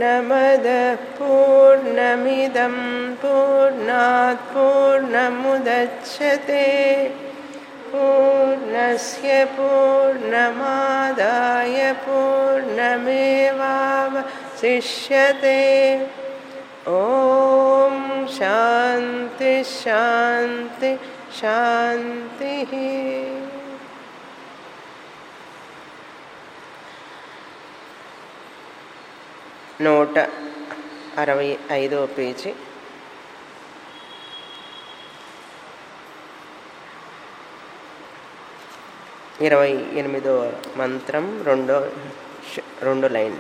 पूर्णमदः पूर्णमिदं पूर्णात् पूर्णमुदच्छते पूर्णस्य पूर्णमादाय पूर्णमेवावशिष्यते ॐ शान्ति शान्ति शान्तिः నూట అరవై ఐదవ పేజీ ఇరవై ఎనిమిదవ మంత్రం రెండో శ- రెండు లైన్లు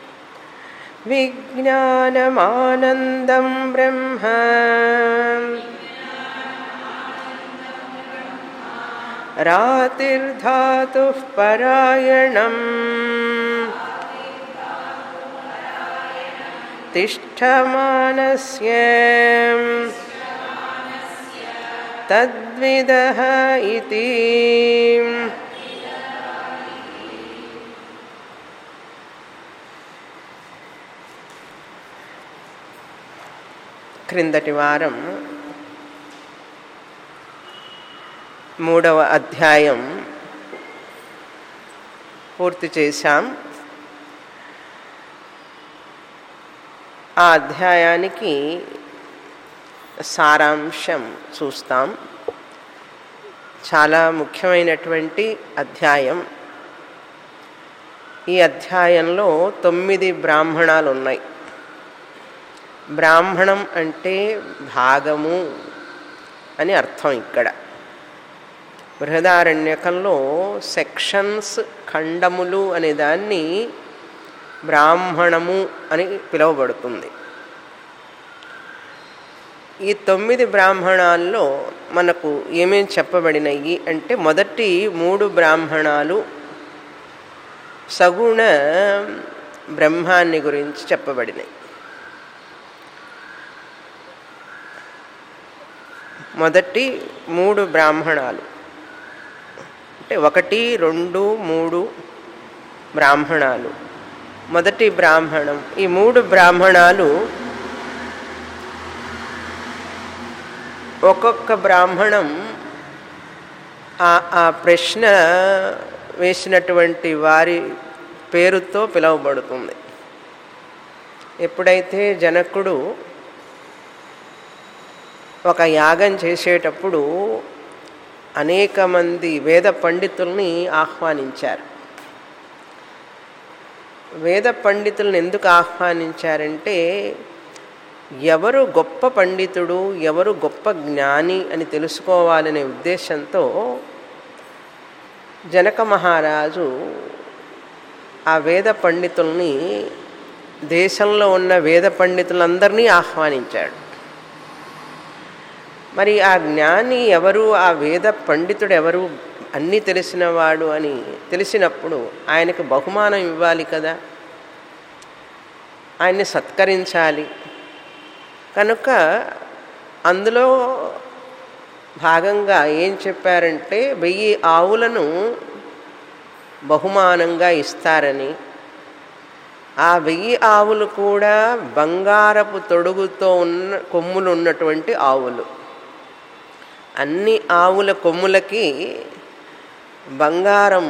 విజ్ఞానమానందం బ్రహ్మ రాతిర్ధాతుః పరాయణం तिष्ठमानस्य तद्विदः इति క్రిందటి వారం మూడవ అధ్యాయం పూర్తి చేశాం ఆ అధ్యాయానికి సారాంశం చూస్తాం చాలా ముఖ్యమైనటువంటి అధ్యాయం ఈ అధ్యాయంలో తొమ్మిది బ్రాహ్మణాలు ఉన్నాయి బ్రాహ్మణం అంటే భాగము అని అర్థం ఇక్కడ బృహదారణ్యకంలో సెక్షన్స్ ఖండములు అనే దాన్ని బ్రాహ్మణము అని పిలువబడుతుంది ఈ తొమ్మిది బ్రాహ్మణాల్లో మనకు ఏమేం చెప్పబడినాయి అంటే మొదటి మూడు బ్రాహ్మణాలు సగుణ బ్రహ్మాన్ని గురించి చెప్పబడినాయి మొదటి మూడు బ్రాహ్మణాలు అంటే ఒకటి రెండు మూడు బ్రాహ్మణాలు మొదటి బ్రాహ్మణం ఈ మూడు బ్రాహ్మణాలు ఒక్కొక్క బ్రాహ్మణం ఆ ఆ ప్రశ్న వేసినటువంటి వారి పేరుతో పిలువబడుతుంది ఎప్పుడైతే జనకుడు ఒక యాగం చేసేటప్పుడు అనేక మంది వేద పండితుల్ని ఆహ్వానించారు వేద పండితులను ఎందుకు ఆహ్వానించారంటే ఎవరు గొప్ప పండితుడు ఎవరు గొప్ప జ్ఞాని అని తెలుసుకోవాలనే ఉద్దేశంతో జనక మహారాజు ఆ వేద పండితుల్ని దేశంలో ఉన్న వేద పండితులందరినీ ఆహ్వానించాడు మరి ఆ జ్ఞాని ఎవరు ఆ వేద పండితుడు ఎవరు అన్నీ తెలిసినవాడు అని తెలిసినప్పుడు ఆయనకు బహుమానం ఇవ్వాలి కదా ఆయన్ని సత్కరించాలి కనుక అందులో భాగంగా ఏం చెప్పారంటే వెయ్యి ఆవులను బహుమానంగా ఇస్తారని ఆ వెయ్యి ఆవులు కూడా బంగారపు తొడుగుతో ఉన్న కొమ్ములు ఉన్నటువంటి ఆవులు అన్ని ఆవుల కొమ్ములకి బంగారం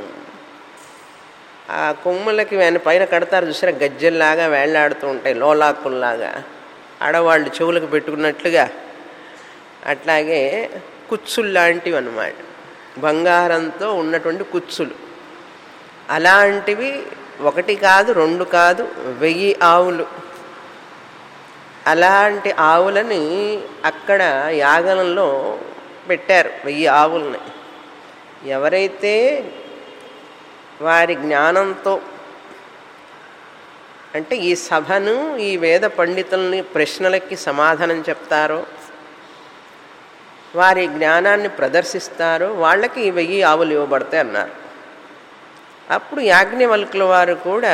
ఆ కొమ్ములకి ఆయన పైన కడతారు చూసారా గజ్జెల్లాగా వేళ్లాడుతూ ఉంటాయి లోలాకుల్లాగా ఆడవాళ్ళు చెవులకు పెట్టుకున్నట్లుగా అట్లాగే కుచ్చులు లాంటివి అన్నమాట బంగారంతో ఉన్నటువంటి కుచ్చులు అలాంటివి ఒకటి కాదు రెండు కాదు వెయ్యి ఆవులు అలాంటి ఆవులని అక్కడ యాగంలో పెట్టారు వెయ్యి ఆవుల్ని ఎవరైతే వారి జ్ఞానంతో అంటే ఈ సభను ఈ వేద పండితుల్ని ప్రశ్నలకి సమాధానం చెప్తారో వారి జ్ఞానాన్ని ప్రదర్శిస్తారో వాళ్ళకి ఈ వెయ్యి ఆవులు ఇవ్వబడతాయి అన్నారు అప్పుడు యాజ్ఞవల్కుల వారు కూడా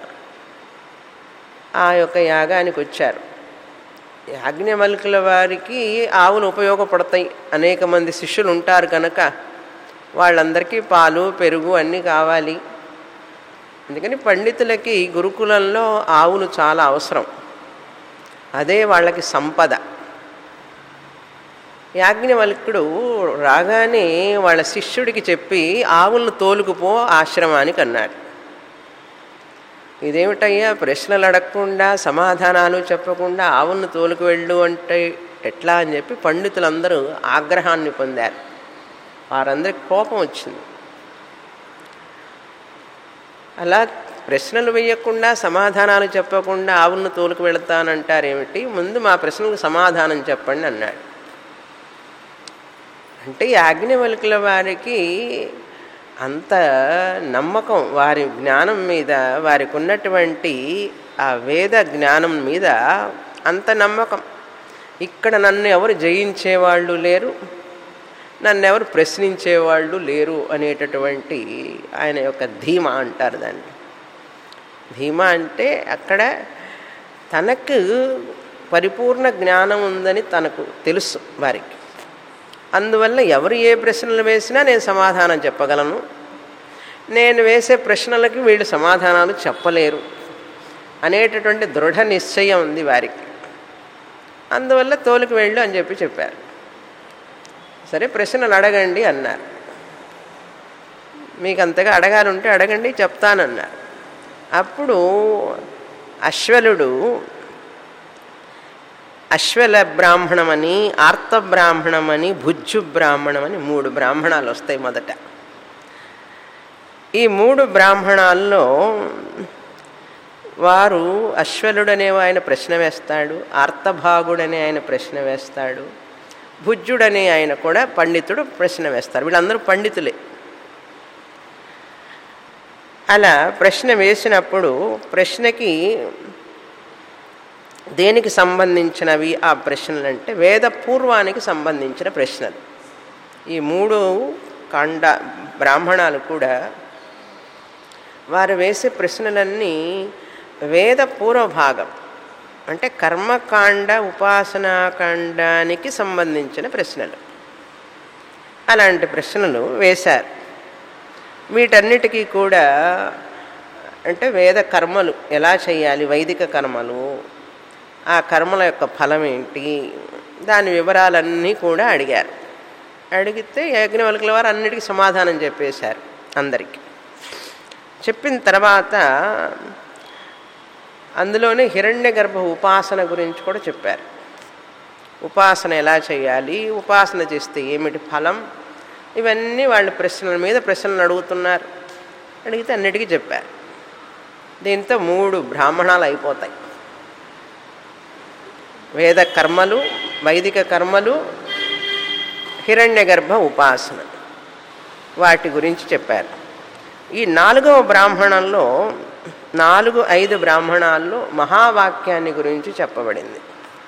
ఆ యొక్క యాగానికి వచ్చారు యాజ్ఞవల్కుల వారికి ఆవులు ఉపయోగపడతాయి అనేక మంది శిష్యులు ఉంటారు కనుక వాళ్ళందరికీ పాలు పెరుగు అన్నీ కావాలి అందుకని పండితులకి గురుకులంలో ఆవులు చాలా అవసరం అదే వాళ్ళకి సంపద యాజ్ఞవల్కుడు రాగానే వాళ్ళ శిష్యుడికి చెప్పి ఆవులను తోలుకుపో ఆశ్రమానికి అన్నాడు ఇదేమిటయ్యా ప్రశ్నలు అడగకుండా సమాధానాలు చెప్పకుండా ఆవులను తోలుకు వెళ్ళు అంటే ఎట్లా అని చెప్పి పండితులందరూ ఆగ్రహాన్ని పొందారు వారందరికి కోపం వచ్చింది అలా ప్రశ్నలు వేయకుండా సమాధానాలు చెప్పకుండా ఆవులను తోలుకు వెళతానంటారేమిటి ముందు మా ప్రశ్నలకు సమాధానం చెప్పండి అన్నాడు అంటే యాజ్ఞవల్కుల వారికి అంత నమ్మకం వారి జ్ఞానం మీద వారికి ఉన్నటువంటి ఆ వేద జ్ఞానం మీద అంత నమ్మకం ఇక్కడ నన్ను ఎవరు జయించేవాళ్ళు లేరు నన్ను ఎవరు ప్రశ్నించేవాళ్ళు లేరు అనేటటువంటి ఆయన యొక్క ధీమా అంటారు దాన్ని ధీమా అంటే అక్కడ తనకు పరిపూర్ణ జ్ఞానం ఉందని తనకు తెలుసు వారికి అందువల్ల ఎవరు ఏ ప్రశ్నలు వేసినా నేను సమాధానం చెప్పగలను నేను వేసే ప్రశ్నలకి వీళ్ళు సమాధానాలు చెప్పలేరు అనేటటువంటి దృఢ నిశ్చయం ఉంది వారికి అందువల్ల తోలికి వెళ్ళు అని చెప్పి చెప్పారు సరే ప్రశ్నలు అడగండి అన్నారు మీకు అంతగా అడగాలంటే అడగండి చెప్తానన్నారు అప్పుడు అశ్వలుడు అశ్వల బ్రాహ్మణమని ఆర్త బ్రాహ్మణమని భుజ్జు బ్రాహ్మణమని మూడు బ్రాహ్మణాలు వస్తాయి మొదట ఈ మూడు బ్రాహ్మణాల్లో వారు అశ్వలుడనే ఆయన ప్రశ్న వేస్తాడు ఆర్తభాగుడనే ఆయన ప్రశ్న వేస్తాడు భుజ్జుడనే ఆయన కూడా పండితుడు ప్రశ్న వేస్తారు వీళ్ళందరూ పండితులే అలా ప్రశ్న వేసినప్పుడు ప్రశ్నకి దేనికి సంబంధించినవి ఆ ప్రశ్నలు అంటే వేద పూర్వానికి సంబంధించిన ప్రశ్నలు ఈ మూడు కాండ బ్రాహ్మణాలు కూడా వారు వేసే ప్రశ్నలన్నీ వేద పూర్వభాగం అంటే కర్మకాండ ఉపాసనాకాండానికి సంబంధించిన ప్రశ్నలు అలాంటి ప్రశ్నలు వేశారు వీటన్నిటికీ కూడా అంటే వేద కర్మలు ఎలా చేయాలి వైదిక కర్మలు ఆ కర్మల యొక్క ఫలం ఏంటి దాని వివరాలన్నీ కూడా అడిగారు అడిగితే యజ్ఞవల్కుల వారు అన్నిటికీ సమాధానం చెప్పేశారు అందరికీ చెప్పిన తర్వాత అందులోనే హిరణ్య గర్భ ఉపాసన గురించి కూడా చెప్పారు ఉపాసన ఎలా చేయాలి ఉపాసన చేస్తే ఏమిటి ఫలం ఇవన్నీ వాళ్ళు ప్రశ్నల మీద ప్రశ్నలు అడుగుతున్నారు అడిగితే అన్నిటికీ చెప్పారు దీంతో మూడు బ్రాహ్మణాలు అయిపోతాయి వేద కర్మలు వైదిక కర్మలు హిరణ్య గర్భ ఉపాసన వాటి గురించి చెప్పారు ఈ నాలుగవ బ్రాహ్మణంలో నాలుగు ఐదు బ్రాహ్మణాల్లో మహావాక్యాన్ని గురించి చెప్పబడింది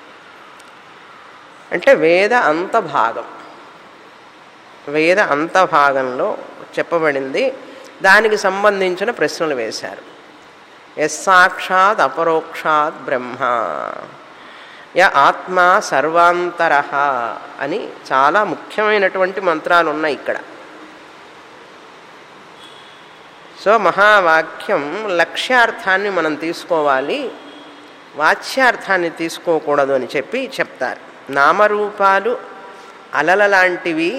అంటే వేద అంతభాగం వేద అంతభాగంలో చెప్పబడింది దానికి సంబంధించిన ప్రశ్నలు వేశారు యస్సాక్షాత్ అపరోక్షాత్ బ్రహ్మ య ఆత్మ సర్వాంతర అని చాలా ముఖ్యమైనటువంటి మంత్రాలు ఉన్నాయి ఇక్కడ సో మహావాక్యం లక్ష్యార్థాన్ని మనం తీసుకోవాలి వాచ్యార్థాన్ని తీసుకోకూడదు అని చెప్పి చెప్తారు నామరూపాలు అలల లాంటివి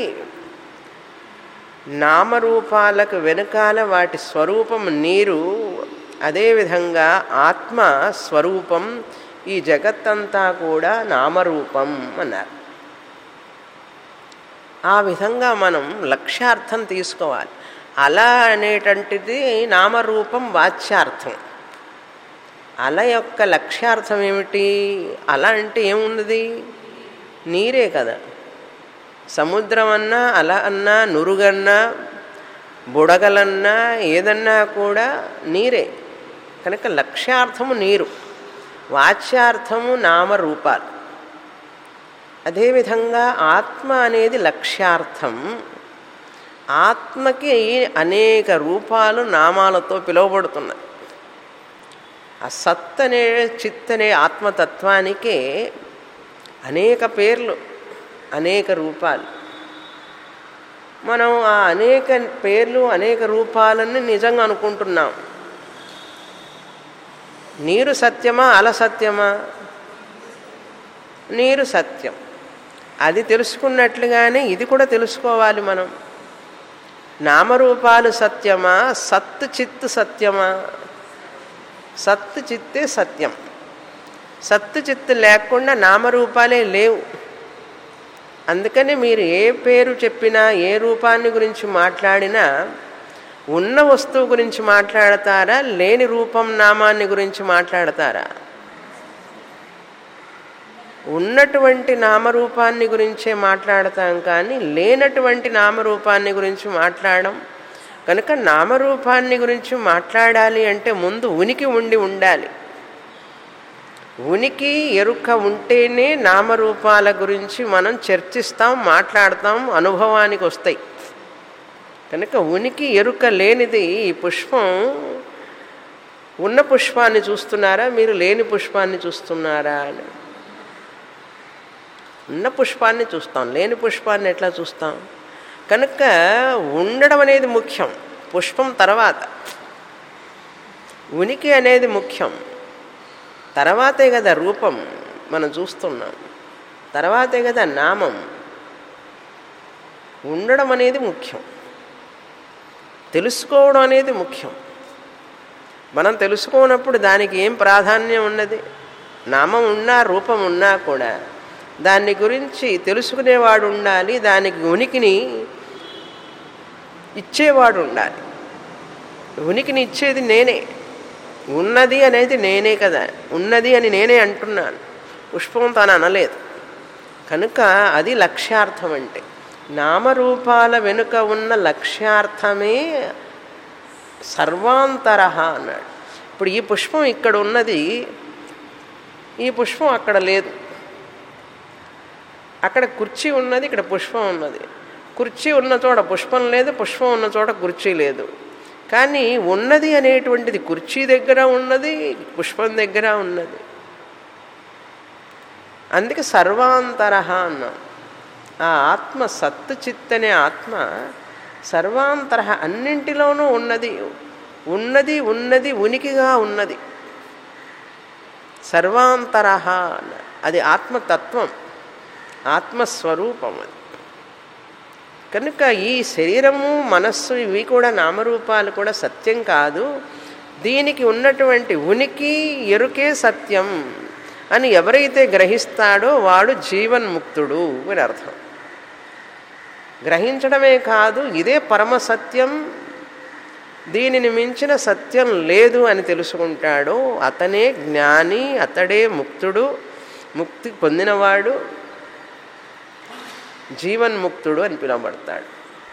నామరూపాలకు వెనుకాల వాటి స్వరూపం నీరు అదేవిధంగా ఆత్మ స్వరూపం ఈ జగత్తంతా కూడా నామరూపం అన్నారు ఆ విధంగా మనం లక్ష్యార్థం తీసుకోవాలి అల అనేటంటిది నామరూపం వాచ్యార్థం అల యొక్క లక్ష్యార్థం ఏమిటి అల అంటే ఏమున్నది నీరే కదా సముద్రం అన్నా అల అన్నా నురుగన్నా బుడగలన్నా ఏదన్నా కూడా నీరే కనుక లక్ష్యార్థము నీరు వాచ్యార్థము నామరూపాలు అదేవిధంగా ఆత్మ అనేది లక్ష్యార్థం ఆత్మకి అనేక రూపాలు నామాలతో పిలువబడుతున్నాయి ఆ సత్ అనే చిత్ అనే ఆత్మతత్వానికే అనేక పేర్లు అనేక రూపాలు మనం ఆ అనేక పేర్లు అనేక రూపాలని నిజంగా అనుకుంటున్నాం నీరు సత్యమా అలసత్యమా నీరు సత్యం అది తెలుసుకున్నట్లుగానే ఇది కూడా తెలుసుకోవాలి మనం నామరూపాలు సత్యమా సత్ చిత్ సత్యమా సత్ చిత్తే సత్యం సత్తు చిత్తు లేకుండా నామరూపాలే లేవు అందుకని మీరు ఏ పేరు చెప్పినా ఏ రూపాన్ని గురించి మాట్లాడినా ఉన్న వస్తువు గురించి మాట్లాడతారా లేని రూపం నామాన్ని గురించి మాట్లాడతారా ఉన్నటువంటి నామరూపాన్ని గురించే మాట్లాడతాం కానీ లేనటువంటి నామరూపాన్ని గురించి మాట్లాడడం కనుక నామరూపాన్ని గురించి మాట్లాడాలి అంటే ముందు ఉనికి ఉండి ఉండాలి ఉనికి ఎరుక ఉంటేనే నామరూపాల గురించి మనం చర్చిస్తాం మాట్లాడతాం అనుభవానికి వస్తాయి కనుక ఉనికి ఎరుక లేనిది ఈ పుష్పం ఉన్న పుష్పాన్ని చూస్తున్నారా మీరు లేని పుష్పాన్ని చూస్తున్నారా అని ఉన్న పుష్పాన్ని చూస్తాం లేని పుష్పాన్ని ఎట్లా చూస్తాం కనుక ఉండడం అనేది ముఖ్యం పుష్పం తర్వాత ఉనికి అనేది ముఖ్యం తర్వాతే కదా రూపం మనం చూస్తున్నాం తర్వాతే కదా నామం ఉండడం అనేది ముఖ్యం తెలుసుకోవడం అనేది ముఖ్యం మనం తెలుసుకోనప్పుడు దానికి ఏం ప్రాధాన్యం ఉన్నది నామం ఉన్నా రూపం ఉన్నా కూడా దాన్ని గురించి తెలుసుకునేవాడు ఉండాలి దానికి ఉనికిని ఇచ్చేవాడు ఉండాలి ఉనికిని ఇచ్చేది నేనే ఉన్నది అనేది నేనే కదా ఉన్నది అని నేనే అంటున్నాను పుష్పం తాను అనలేదు కనుక అది లక్ష్యార్థం అంటే నామరూపాల వెనుక ఉన్న లక్ష్యార్థమే సర్వాంతర అన్నాడు ఇప్పుడు ఈ పుష్పం ఇక్కడ ఉన్నది ఈ పుష్పం అక్కడ లేదు అక్కడ కుర్చీ ఉన్నది ఇక్కడ పుష్పం ఉన్నది కుర్చీ ఉన్న చోట పుష్పం లేదు పుష్పం ఉన్న చోట కుర్చీ లేదు కానీ ఉన్నది అనేటువంటిది కుర్చీ దగ్గర ఉన్నది పుష్పం దగ్గర ఉన్నది అందుకే సర్వాంతర అన్నాం ఆ ఆత్మ సత్తు చిత్ అనే ఆత్మ సర్వాంతర అన్నింటిలోనూ ఉన్నది ఉన్నది ఉన్నది ఉనికిగా ఉన్నది సర్వాంతర అది ఆత్మతత్వం ఆత్మస్వరూపం అది కనుక ఈ శరీరము మనస్సు ఇవి కూడా నామరూపాలు కూడా సత్యం కాదు దీనికి ఉన్నటువంటి ఉనికి ఎరుకే సత్యం అని ఎవరైతే గ్రహిస్తాడో వాడు జీవన్ముక్తుడు అని అర్థం గ్రహించడమే కాదు ఇదే పరమ సత్యం దీనిని మించిన సత్యం లేదు అని తెలుసుకుంటాడో అతనే జ్ఞాని అతడే ముక్తుడు ముక్తి పొందినవాడు జీవన్ముక్తుడు అని పిలువబడతాడు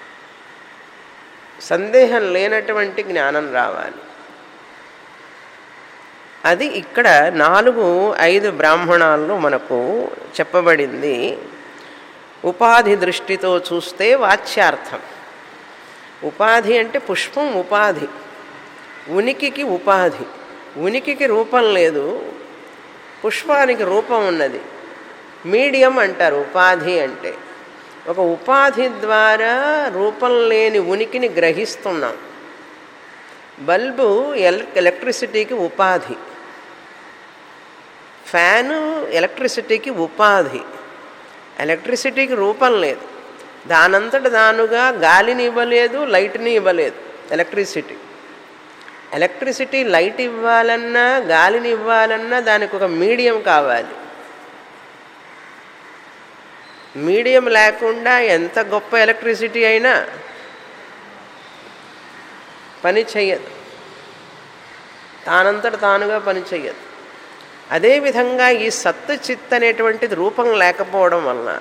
సందేహం లేనటువంటి జ్ఞానం రావాలి అది ఇక్కడ నాలుగు ఐదు బ్రాహ్మణాల్లో మనకు చెప్పబడింది ఉపాధి దృష్టితో చూస్తే వాచ్యార్థం ఉపాధి అంటే పుష్పం ఉపాధి ఉనికికి ఉపాధి ఉనికికి రూపం లేదు పుష్పానికి రూపం ఉన్నది మీడియం అంటారు ఉపాధి అంటే ఒక ఉపాధి ద్వారా రూపం లేని ఉనికిని గ్రహిస్తున్నాం బల్బు ఎల్ ఎలక్ట్రిసిటీకి ఉపాధి ఫ్యాను ఎలక్ట్రిసిటీకి ఉపాధి ఎలక్ట్రిసిటీకి రూపం లేదు దానంతట దానుగా గాలిని ఇవ్వలేదు లైట్ని ఇవ్వలేదు ఎలక్ట్రిసిటీ ఎలక్ట్రిసిటీ లైట్ ఇవ్వాలన్నా గాలిని ఇవ్వాలన్నా దానికి ఒక మీడియం కావాలి మీడియం లేకుండా ఎంత గొప్ప ఎలక్ట్రిసిటీ అయినా పని చెయ్యదు తానంతట తానుగా పని చెయ్యదు అదేవిధంగా ఈ సత్తు చిత్ అనేటువంటిది రూపం లేకపోవడం వలన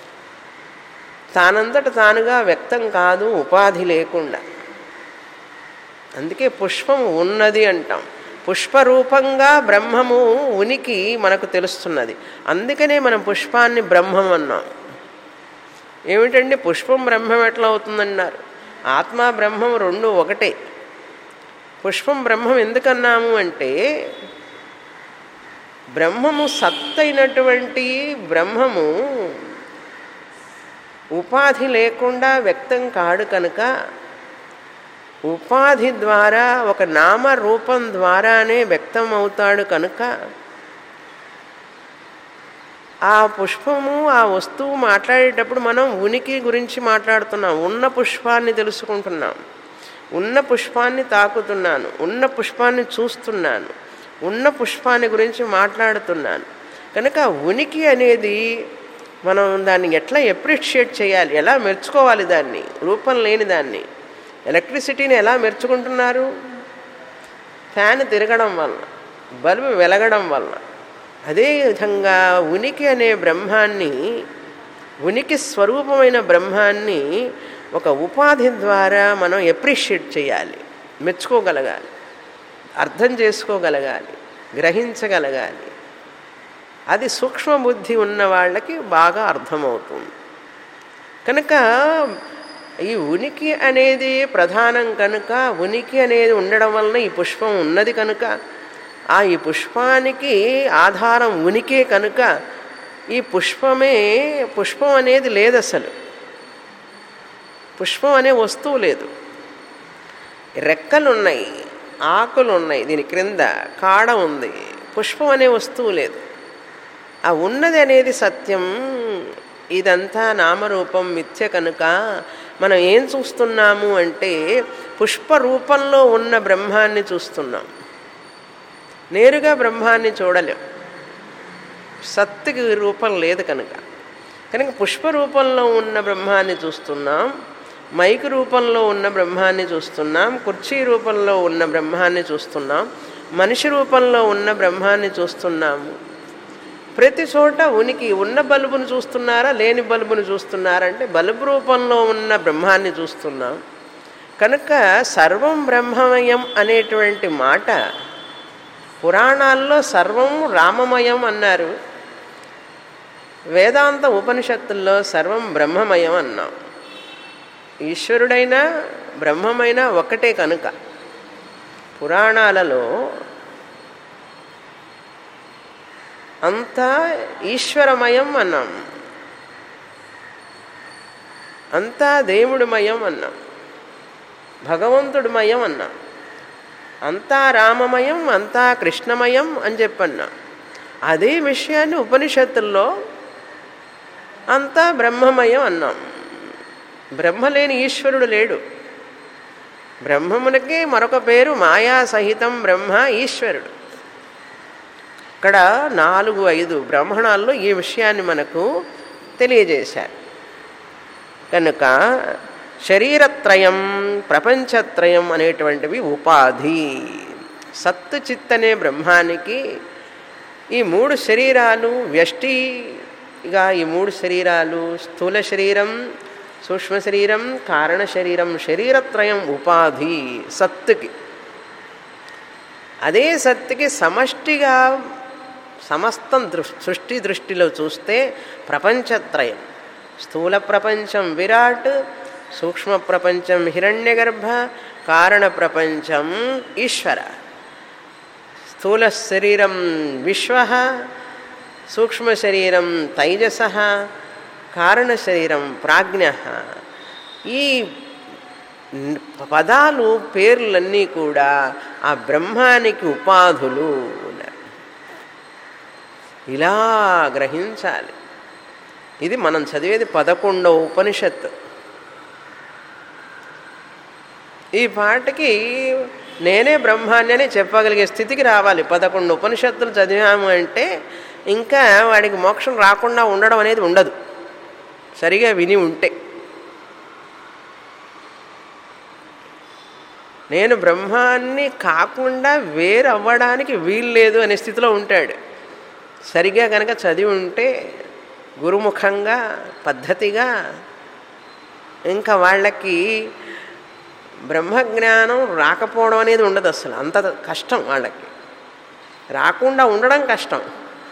తానంతట తానుగా వ్యక్తం కాదు ఉపాధి లేకుండా అందుకే పుష్పం ఉన్నది అంటాం పుష్పరూపంగా బ్రహ్మము ఉనికి మనకు తెలుస్తున్నది అందుకనే మనం పుష్పాన్ని బ్రహ్మం అన్నాం ఏమిటండి పుష్పం బ్రహ్మం ఎట్లా అవుతుందన్నారు ఆత్మ బ్రహ్మం రెండు ఒకటే పుష్పం బ్రహ్మం ఎందుకన్నాము అంటే బ్రహ్మము సత్తైనటువంటి బ్రహ్మము ఉపాధి లేకుండా వ్యక్తం కాడు కనుక ఉపాధి ద్వారా ఒక నామ రూపం ద్వారానే వ్యక్తం అవుతాడు కనుక ఆ పుష్పము ఆ వస్తువు మాట్లాడేటప్పుడు మనం ఉనికి గురించి మాట్లాడుతున్నాం ఉన్న పుష్పాన్ని తెలుసుకుంటున్నాం ఉన్న పుష్పాన్ని తాకుతున్నాను ఉన్న పుష్పాన్ని చూస్తున్నాను ఉన్న పుష్పాన్ని గురించి మాట్లాడుతున్నాను కనుక ఉనికి అనేది మనం దాన్ని ఎట్లా ఎప్రిషియేట్ చేయాలి ఎలా మెచ్చుకోవాలి దాన్ని రూపం లేని దాన్ని ఎలక్ట్రిసిటీని ఎలా మెచ్చుకుంటున్నారు ఫ్యాన్ తిరగడం వలన బల్బు వెలగడం వలన అదేవిధంగా ఉనికి అనే బ్రహ్మాన్ని ఉనికి స్వరూపమైన బ్రహ్మాన్ని ఒక ఉపాధి ద్వారా మనం ఎప్రిషియేట్ చేయాలి మెచ్చుకోగలగాలి అర్థం చేసుకోగలగాలి గ్రహించగలగాలి అది సూక్ష్మ బుద్ధి ఉన్న వాళ్ళకి బాగా అర్థమవుతుంది కనుక ఈ ఉనికి అనేది ప్రధానం కనుక ఉనికి అనేది ఉండడం వలన ఈ పుష్పం ఉన్నది కనుక ఆ ఈ పుష్పానికి ఆధారం ఉనికే కనుక ఈ పుష్పమే పుష్పం అనేది లేదు అసలు పుష్పం అనే వస్తువు లేదు రెక్కలు ఉన్నాయి ఆకులు ఉన్నాయి దీని క్రింద కాడ ఉంది పుష్పం అనే వస్తువు లేదు ఆ ఉన్నది అనేది సత్యం ఇదంతా నామరూపం మిథ్య కనుక మనం ఏం చూస్తున్నాము అంటే పుష్ప రూపంలో ఉన్న బ్రహ్మాన్ని చూస్తున్నాం నేరుగా బ్రహ్మాన్ని చూడలేం సత్తుకి రూపం లేదు కనుక కనుక పుష్ప రూపంలో ఉన్న బ్రహ్మాన్ని చూస్తున్నాం మైక్ రూపంలో ఉన్న బ్రహ్మాన్ని చూస్తున్నాం కుర్చీ రూపంలో ఉన్న బ్రహ్మాన్ని చూస్తున్నాం మనిషి రూపంలో ఉన్న బ్రహ్మాన్ని చూస్తున్నాము ప్రతి చోట ఉనికి ఉన్న బల్బును చూస్తున్నారా లేని బల్బును చూస్తున్నారా అంటే బల్బు రూపంలో ఉన్న బ్రహ్మాన్ని చూస్తున్నాం కనుక సర్వం బ్రహ్మమయం అనేటువంటి మాట పురాణాల్లో సర్వం రామమయం అన్నారు వేదాంత ఉపనిషత్తుల్లో సర్వం బ్రహ్మమయం అన్నాం ఈశ్వరుడైనా బ్రహ్మమైనా ఒక్కటే కనుక పురాణాలలో అంతా ఈశ్వరమయం అన్నాం అంతా దేవుడిమయం అన్నాం భగవంతుడిమయం అన్నాం అంతా రామమయం అంతా కృష్ణమయం అని చెప్పన్నా అదే విషయాన్ని ఉపనిషత్తుల్లో అంతా బ్రహ్మమయం అన్నాం బ్రహ్మ లేని ఈశ్వరుడు లేడు బ్రహ్మమునకే మరొక పేరు మాయా సహితం బ్రహ్మ ఈశ్వరుడు ఇక్కడ నాలుగు ఐదు బ్రాహ్మణాల్లో ఈ విషయాన్ని మనకు తెలియజేశారు కనుక శరీరత్రయం ప్రపంచత్రయం అనేటువంటివి ఉపాధి సత్తు చిత్ అనే బ్రహ్మానికి ఈ మూడు శరీరాలు వ్యష్టిగా ఈ మూడు శరీరాలు స్థూల శరీరం సూక్ష్మ శరీరం కారణ శరీరం శరీరత్రయం ఉపాధి సత్తుకి అదే సత్తుకి సమష్టిగా సమస్తం దృ సృష్టి దృష్టిలో చూస్తే ప్రపంచత్రయం స్థూల ప్రపంచం విరాట్ సూక్ష్మ ప్రపంచం హిరణ్యగర్భ కారణ ప్రపంచం ఈశ్వర స్థూల శరీరం విశ్వ సూక్ష్మ శరీరం తైజస కారణ శరీరం ప్రాజ్ఞ ఈ పదాలు పేర్లన్నీ కూడా ఆ బ్రహ్మానికి ఉపాధులు ఇలా గ్రహించాలి ఇది మనం చదివేది పదకొండవ ఉపనిషత్తు ఈ పాటకి నేనే బ్రహ్మాన్ని అని చెప్పగలిగే స్థితికి రావాలి పదకొండు ఉపనిషత్తులు చదివాము అంటే ఇంకా వాడికి మోక్షం రాకుండా ఉండడం అనేది ఉండదు సరిగా విని ఉంటే నేను బ్రహ్మాన్ని కాకుండా వేరవ్వడానికి వీల్లేదు అనే స్థితిలో ఉంటాడు సరిగా కనుక చదివి ఉంటే గురుముఖంగా పద్ధతిగా ఇంకా వాళ్ళకి బ్రహ్మజ్ఞానం రాకపోవడం అనేది ఉండదు అసలు అంత కష్టం వాళ్ళకి రాకుండా ఉండడం కష్టం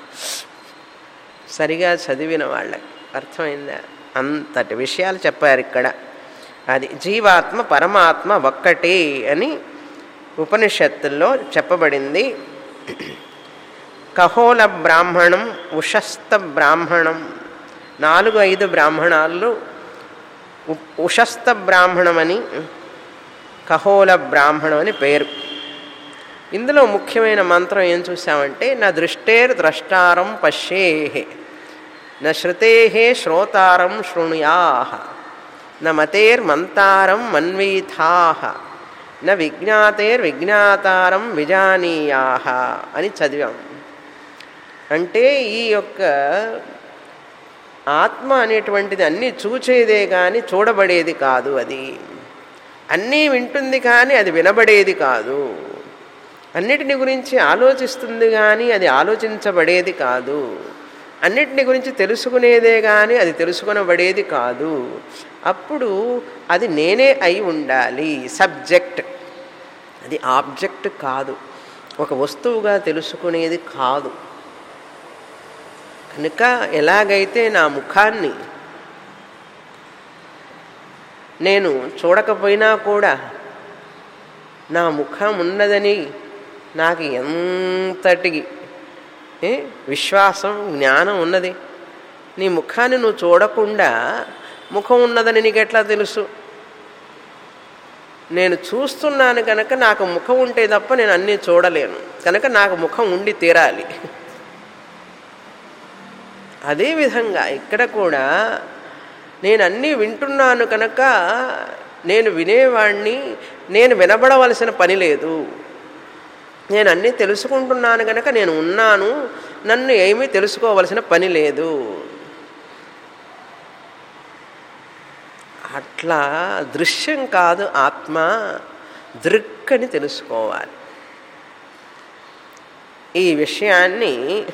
సరిగా చదివిన వాళ్ళకి అర్థమైందా అంతటి విషయాలు చెప్పారు ఇక్కడ అది జీవాత్మ పరమాత్మ ఒక్కటే అని ఉపనిషత్తుల్లో చెప్పబడింది కహోల బ్రాహ్మణం ఉషస్థ బ్రాహ్మణం నాలుగు ఐదు బ్రాహ్మణాల్లో ఉషస్థ బ్రాహ్మణమని ఖహోల బ్రాహ్మణం అని పేరు ఇందులో ముఖ్యమైన మంత్రం ఏం చూసామంటే నా దృష్టేర్ ద్రష్టారం పశ్యేహే న శ్రుతే శ్రోతారం శృణుయా న మతేర్మంతారం మన్వీథా న విజ్ఞాతేర్విజ్ఞాతారం విజానీయా అని చదివాం అంటే ఈ యొక్క ఆత్మ అనేటువంటిది అన్నీ చూచేదే కానీ చూడబడేది కాదు అది అన్నీ వింటుంది కానీ అది వినబడేది కాదు అన్నిటిని గురించి ఆలోచిస్తుంది కానీ అది ఆలోచించబడేది కాదు అన్నిటిని గురించి తెలుసుకునేదే కానీ అది తెలుసుకునబడేది కాదు అప్పుడు అది నేనే అయి ఉండాలి సబ్జెక్ట్ అది ఆబ్జెక్ట్ కాదు ఒక వస్తువుగా తెలుసుకునేది కాదు కనుక ఎలాగైతే నా ముఖాన్ని నేను చూడకపోయినా కూడా నా ముఖం ఉన్నదని నాకు ఎంతటి ఏ, విశ్వాసం జ్ఞానం ఉన్నది నీ ముఖాన్ని నువ్వు చూడకుండా ముఖం ఉన్నదని నీకు ఎట్లా తెలుసు నేను చూస్తున్నాను కనుక నాకు ముఖం ఉంటే తప్ప నేను అన్నీ చూడలేను కనుక నాకు ముఖం ఉండి తీరాలి అదేవిధంగా ఇక్కడ కూడా నేను అన్నీ వింటున్నాను కనుక నేను వినేవాణ్ణి నేను వినబడవలసిన పని లేదు నేను అన్నీ తెలుసుకుంటున్నాను కనుక నేను ఉన్నాను నన్ను ఏమీ తెలుసుకోవలసిన పని లేదు అట్లా దృశ్యం కాదు ఆత్మ దృక్ అని తెలుసుకోవాలి ఈ విషయాన్ని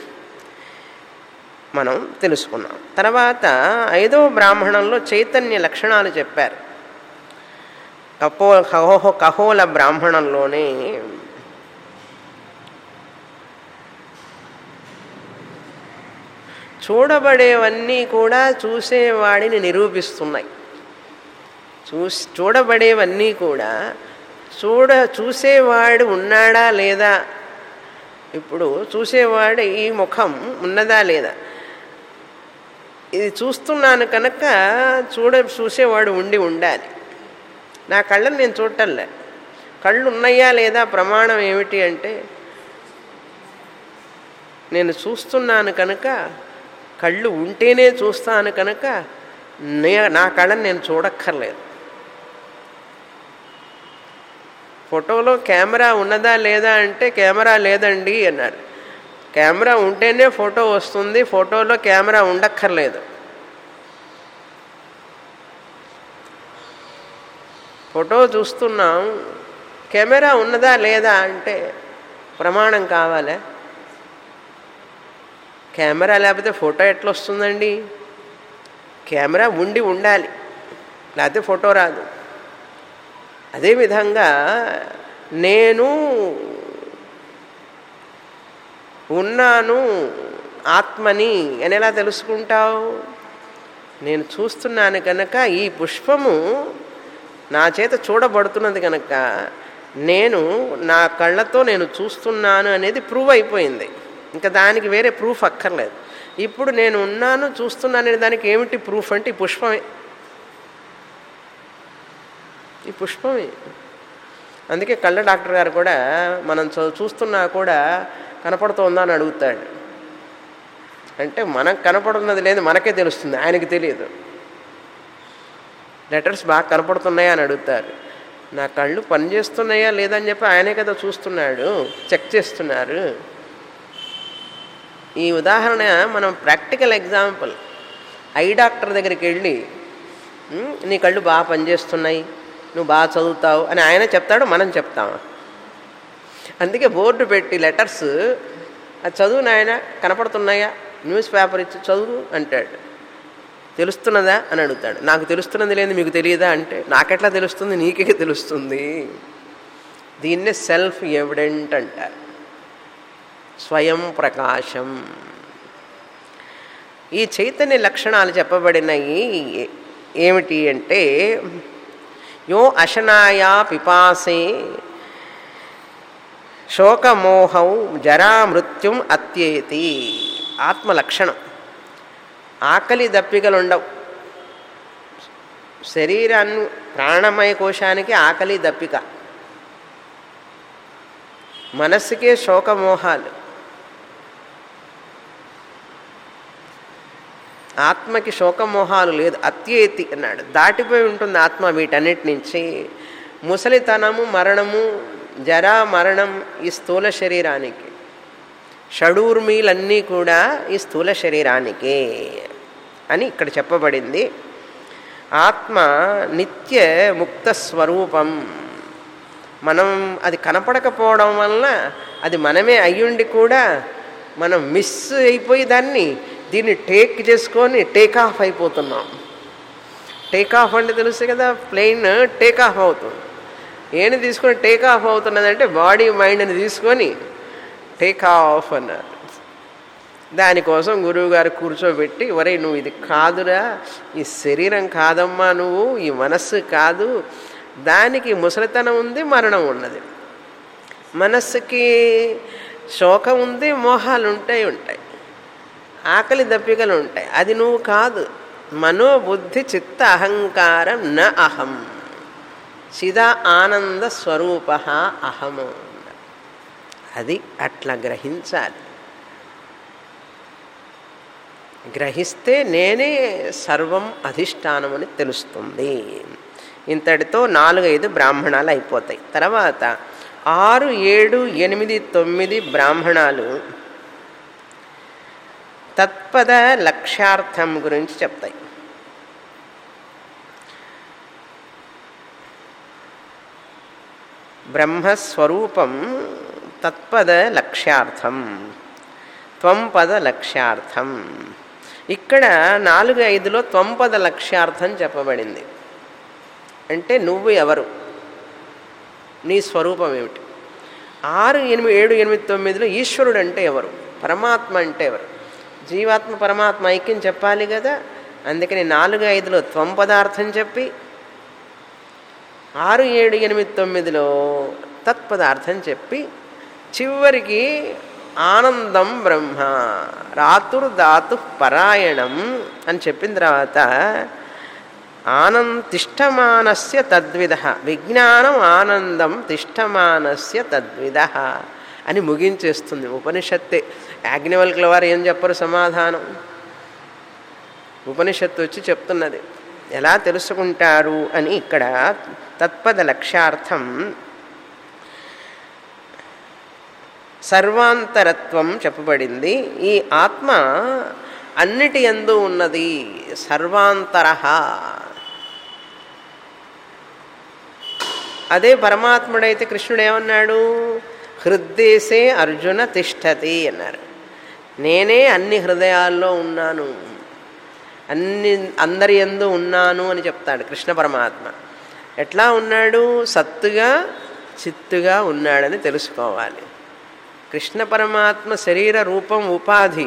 మనం తెలుసుకున్నాం తర్వాత ఐదో బ్రాహ్మణంలో చైతన్య లక్షణాలు చెప్పారు కపో కహో కహోల బ్రాహ్మణంలోనే చూడబడేవన్నీ కూడా చూసేవాడిని నిరూపిస్తున్నాయి చూసి చూడబడేవన్నీ కూడా చూడ చూసేవాడు ఉన్నాడా లేదా ఇప్పుడు చూసేవాడు ఈ ముఖం ఉన్నదా లేదా ఇది చూస్తున్నాను కనుక చూడ చూసేవాడు ఉండి ఉండాలి నా కళ్ళని నేను చూడటంలే కళ్ళు ఉన్నాయా లేదా ప్రమాణం ఏమిటి అంటే నేను చూస్తున్నాను కనుక కళ్ళు ఉంటేనే చూస్తాను కనుక నే నా కళ్ళని నేను చూడక్కర్లేదు ఫోటోలో కెమెరా ఉన్నదా లేదా అంటే కెమెరా లేదండి అన్నాడు కెమెరా ఉంటేనే ఫోటో వస్తుంది ఫోటోలో కెమెరా ఉండక్కర్లేదు ఫోటో చూస్తున్నాం కెమెరా ఉన్నదా లేదా అంటే ప్రమాణం కావాలా కెమెరా లేకపోతే ఫోటో ఎట్లా వస్తుందండి కెమెరా ఉండి ఉండాలి లేకపోతే ఫోటో రాదు అదేవిధంగా నేను ఉన్నాను ఆత్మని అని ఎలా తెలుసుకుంటావు నేను చూస్తున్నాను కనుక ఈ పుష్పము నా చేత చూడబడుతున్నది కనుక నేను నా కళ్ళతో నేను చూస్తున్నాను అనేది ప్రూవ్ అయిపోయింది ఇంకా దానికి వేరే ప్రూఫ్ అక్కర్లేదు ఇప్పుడు నేను ఉన్నాను చూస్తున్నాను అనే దానికి ఏమిటి ప్రూఫ్ అంటే ఈ పుష్పమే ఈ పుష్పమే అందుకే కళ్ళ డాక్టర్ గారు కూడా మనం చూ- చూస్తున్నా కూడా కనపడుతోందా అని అడుగుతాడు అంటే మనకు కనపడుతున్నది లేదు మనకే తెలుస్తుంది ఆయనకి తెలియదు లెటర్స్ బాగా కనపడుతున్నాయా అని అడుగుతారు నా కళ్ళు పనిచేస్తున్నాయా లేదని చెప్పి ఆయనే కదా చూస్తున్నాడు చెక్ చేస్తున్నారు ఈ ఉదాహరణ మనం ప్రాక్టికల్ ఎగ్జాంపుల్ ఐ డాక్టర్ దగ్గరికి వెళ్ళి "ఉమ్, నీ కళ్ళు బాగా పనిచేస్తున్నాయి నువ్వు బాగా చదువుతావు అని ఆయన చెప్తాడు మనం చెప్తాము అందుకే బోర్డు పెట్టి లెటర్స్ అది చదువు నాయన కనపడుతున్నాయా న్యూస్ పేపర్ ఇచ్చి చదువు అంటాడు తెలుస్తున్నదా అని అడుగుతాడు నాకు తెలుస్తున్నది లేదు మీకు తెలియదా అంటే నాకెట్లా తెలుస్తుంది నీకే తెలుస్తుంది దీన్నే సెల్ఫ్ ఎవిడెంట్ అంటారు స్వయం ప్రకాశం ఈ చైతన్య లక్షణాలు చెప్పబడినవి ఏమిటి అంటే యో అశనాయా పిపాసే శోకమోహం జరా మృత్యుం అత్యేతి ఆత్మ లక్షణం ఆకలి దప్పికలు ఉండవు శరీరాన్ని ప్రాణమయ కోశానికి ఆకలి దప్పిక మనస్సుకే శోకమోహాలు ఆత్మకి శోకమోహాలు లేదు అత్యేతి అన్నాడు దాటిపోయి ఉంటుంది ఆత్మ వీటన్నిటి నుంచి ముసలితనము మరణము జరా మరణం ఈ స్థూల శరీరానికి షడూర్మీలన్నీ కూడా ఈ స్థూల శరీరానికే అని ఇక్కడ చెప్పబడింది ఆత్మ నిత్య ముక్త స్వరూపం మనం అది కనపడకపోవడం వలన అది మనమే అయ్యుండి కూడా మనం మిస్ అయిపోయి దాన్ని దీన్ని టేక్ చేసుకొని టేక్ ఆఫ్ అయిపోతున్నాం టేక్ ఆఫ్ అంటే తెలుసు కదా ప్లెయిన్ టేక్ ఆఫ్ అవుతుంది ఏని తీసుకొని టేక్ ఆఫ్ అవుతున్నదంటే బాడీ మైండ్ని తీసుకొని టేక్ ఆఫ్ అన్నారు దానికోసం గురువుగారు కూర్చోబెట్టి ఒరే నువ్వు ఇది కాదురా ఈ శరీరం కాదమ్మా నువ్వు ఈ మనస్సు కాదు దానికి ముసలితనం ఉంది మరణం ఉన్నది మనస్సుకి శోకం ఉంది మోహాలు ఉంటాయి ఉంటాయి ఆకలి దప్పికలు ఉంటాయి అది నువ్వు కాదు మనోబుద్ధి చిత్త అహంకారం న అహం చిదా ఆనంద స్వరూప అహము అది అట్లా గ్రహించాలి గ్రహిస్తే నేనే సర్వం అధిష్టానం అని తెలుస్తుంది ఇంతటితో నాలుగైదు బ్రాహ్మణాలు అయిపోతాయి తర్వాత ఆరు ఏడు ఎనిమిది తొమ్మిది బ్రాహ్మణాలు తత్పద లక్ష్యార్థం గురించి చెప్తాయి బ్రహ్మస్వరూపం తత్పద లక్ష్యార్థం త్వంపద లక్ష్యార్థం ఇక్కడ నాలుగు ఐదులో త్వంపద లక్ష్యార్థం చెప్పబడింది అంటే నువ్వు ఎవరు నీ స్వరూపం ఏమిటి ఆరు ఎనిమిది ఏడు ఎనిమిది తొమ్మిదిలో ఈశ్వరుడు అంటే ఎవరు పరమాత్మ అంటే ఎవరు జీవాత్మ పరమాత్మ ఐక్యం చెప్పాలి కదా అందుకని నాలుగు ఐదులో త్వం పదార్థం చెప్పి ఆరు ఏడు ఎనిమిది తొమ్మిదిలో తత్పదార్థం చెప్పి చివరికి ఆనందం బ్రహ్మ రాతుర్ధాతు పరాయణం అని చెప్పిన తర్వాత ఆనంద తిష్టమానస్య తద్విధ విజ్ఞానం ఆనందం తిష్టమానస్య తద్విధ అని ముగించేస్తుంది ఉపనిషత్తే యాజ్ఞవల్కుల వారు ఏం చెప్పరు సమాధానం ఉపనిషత్తు వచ్చి చెప్తున్నది ఎలా తెలుసుకుంటారు అని ఇక్కడ తత్పద లక్ష్యార్థం సర్వాంతరత్వం చెప్పబడింది ఈ ఆత్మ అన్నిటి ఎందు ఉన్నది సర్వాంతర అదే పరమాత్ముడైతే కృష్ణుడు ఏమన్నాడు హృద్దేశే అర్జున తిష్టతి అన్నారు నేనే అన్ని హృదయాల్లో ఉన్నాను అన్ని అందరి ఎందు ఉన్నాను అని చెప్తాడు కృష్ణ పరమాత్మ ఎట్లా ఉన్నాడు సత్తుగా చిత్తుగా ఉన్నాడని తెలుసుకోవాలి కృష్ణ పరమాత్మ శరీర రూపం ఉపాధి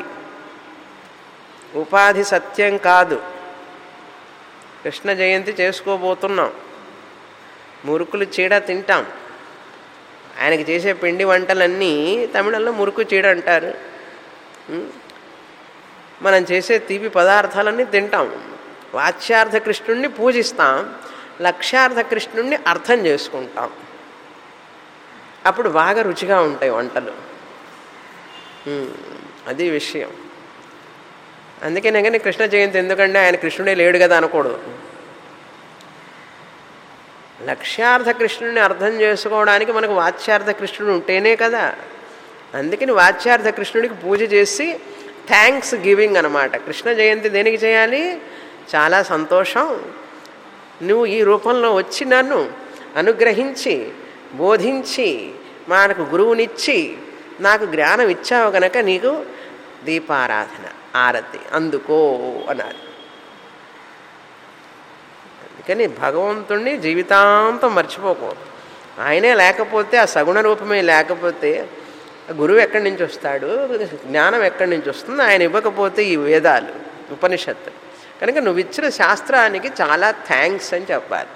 ఉపాధి సత్యం కాదు కృష్ణ జయంతి చేసుకోబోతున్నాం మురుకులు చీడ తింటాం ఆయనకి చేసే పిండి వంటలన్నీ తమిళంలో మురుకు చీడ అంటారు మనం చేసే తీపి పదార్థాలన్నీ తింటాం వాచ్యార్థ కృష్ణుణ్ణి పూజిస్తాం లక్ష్యార్థ కృష్ణుణ్ణి అర్థం చేసుకుంటాం అప్పుడు బాగా రుచిగా ఉంటాయి వంటలు అది విషయం అందుకనే కానీ కృష్ణ జయంతి ఎందుకంటే ఆయన కృష్ణుడే లేడు కదా అనకూడదు లక్ష్యార్థ కృష్ణుడిని అర్థం చేసుకోవడానికి మనకు వాచ్యార్థ కృష్ణుడు ఉంటేనే కదా అందుకని వాచ్యార్థ కృష్ణుడికి పూజ చేసి థ్యాంక్స్ గివింగ్ అనమాట కృష్ణ జయంతి దేనికి చేయాలి చాలా సంతోషం నువ్వు ఈ రూపంలో వచ్చి నన్ను అనుగ్రహించి బోధించి మనకు గురువునిచ్చి నాకు జ్ఞానం ఇచ్చావు గనక నీకు దీపారాధన ఆరతి అందుకో అన్నారు అందుకని భగవంతుణ్ణి జీవితాంతం మర్చిపోకూడదు ఆయనే లేకపోతే ఆ సగుణ రూపమే లేకపోతే గురువు ఎక్కడి నుంచి వస్తాడు జ్ఞానం ఎక్కడి నుంచి వస్తుంది ఆయన ఇవ్వకపోతే ఈ వేదాలు ఉపనిషత్తులు కనుక నువ్వు ఇచ్చిన శాస్త్రానికి చాలా థ్యాంక్స్ అని చెప్పాలి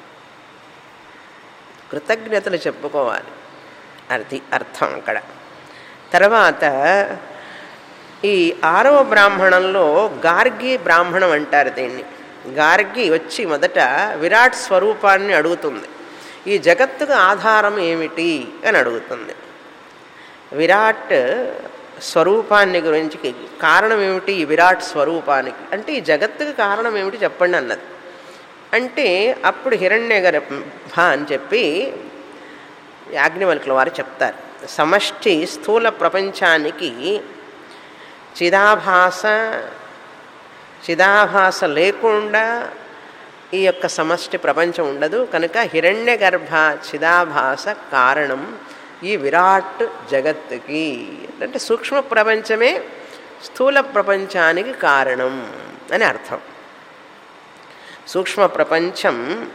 కృతజ్ఞతలు చెప్పుకోవాలి అది అర్థం అక్కడ తర్వాత ఈ ఆరవ బ్రాహ్మణంలో గార్గి బ్రాహ్మణం అంటారు దీన్ని గార్గి వచ్చి మొదట విరాట్ స్వరూపాన్ని అడుగుతుంది ఈ జగత్తుకు ఆధారం ఏమిటి అని అడుగుతుంది విరాట్ స్వరూపాన్ని గురించి కారణం ఏమిటి ఈ విరాట్ స్వరూపానికి అంటే ఈ జగత్తుకు కారణం ఏమిటి చెప్పండి అన్నది అంటే అప్పుడు హిరణ్య గర్భ అని చెప్పి యాజ్ఞవల్కుల వారు చెప్తారు సమష్టి స్థూల ప్రపంచానికి చిదాభాస చిదాభాస లేకుండా ఈ యొక్క సమష్టి ప్రపంచం ఉండదు కనుక హిరణ్య గర్భ చిదాభాస కారణం ఈ విరాట్ జగత్తుకి అంటే సూక్ష్మ ప్రపంచమే స్థూల ప్రపంచానికి కారణం అని అర్థం సూక్ష్మ ప్రపంచం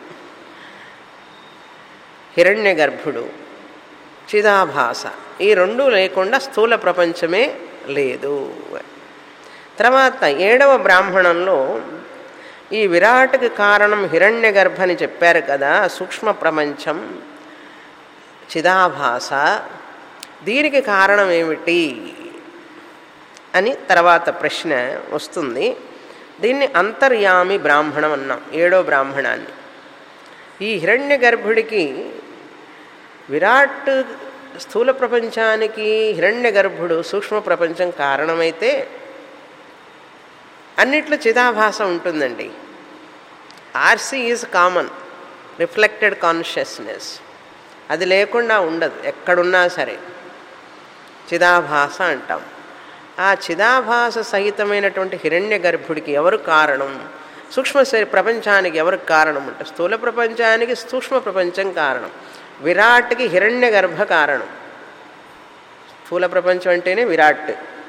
హిరణ్య గర్భుడు చిదాభాస ఈ రెండు లేకుండా స్థూల ప్రపంచమే లేదు తర్వాత ఏడవ బ్రాహ్మణంలో ఈ విరాట్కి కారణం హిరణ్య గర్భని చెప్పారు కదా సూక్ష్మ ప్రపంచం చిదాభాస దీనికి కారణం ఏమిటి అని తర్వాత ప్రశ్న వస్తుంది దీన్ని అంతర్యామి బ్రాహ్మణం అన్నాం ఏడో బ్రాహ్మణాన్ని ఈ హిరణ్య గర్భుడికి విరాట్ స్థూల ప్రపంచానికి హిరణ్య గర్భుడు సూక్ష్మ ప్రపంచం కారణమైతే అన్నిట్లో చిదాభాస ఉంటుందండి RC is common reflected consciousness అది లేకుండా ఉండదు ఎక్కడున్నా సరే చిదాభాస అంటాం ఆ చిదాభాస సహితమైనటువంటి హిరణ్య గర్భుడికి ఎవరు కారణం సూక్ష్మ శరీ ప్రపంచానికి ఎవరు కారణం అంటే స్థూల ప్రపంచానికి సూక్ష్మ ప్రపంచం కారణం విరాట్కి హిరణ్య గర్భ కారణం స్థూల ప్రపంచం అంటేనే విరాట్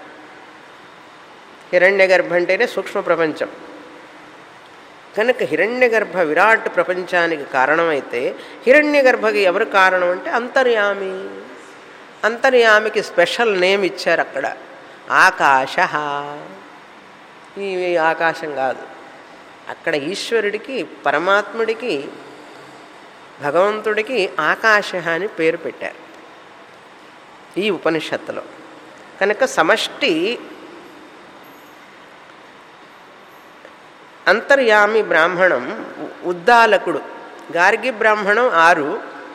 హిరణ్య గర్భ అంటేనే సూక్ష్మ ప్రపంచం కనుక హిరణ్య గర్భ విరాట్ ప్రపంచానికి కారణమైతే హిరణ్య గర్భకి ఎవరు కారణం అంటే అంతర్యామి అంతర్యామికి స్పెషల్ నేమ్ ఇచ్చారు అక్కడ ఆకాశ ఈ ఆకాశం కాదు అక్కడ ఈశ్వరుడికి పరమాత్ముడికి భగవంతుడికి ఆకాశ అని పేరు పెట్టారు ఈ ఉపనిషత్తులో కనుక సమష్టి అంతర్యామి బ్రాహ్మణం ఉద్దాలకుడు గార్గి బ్రాహ్మణం ఆరు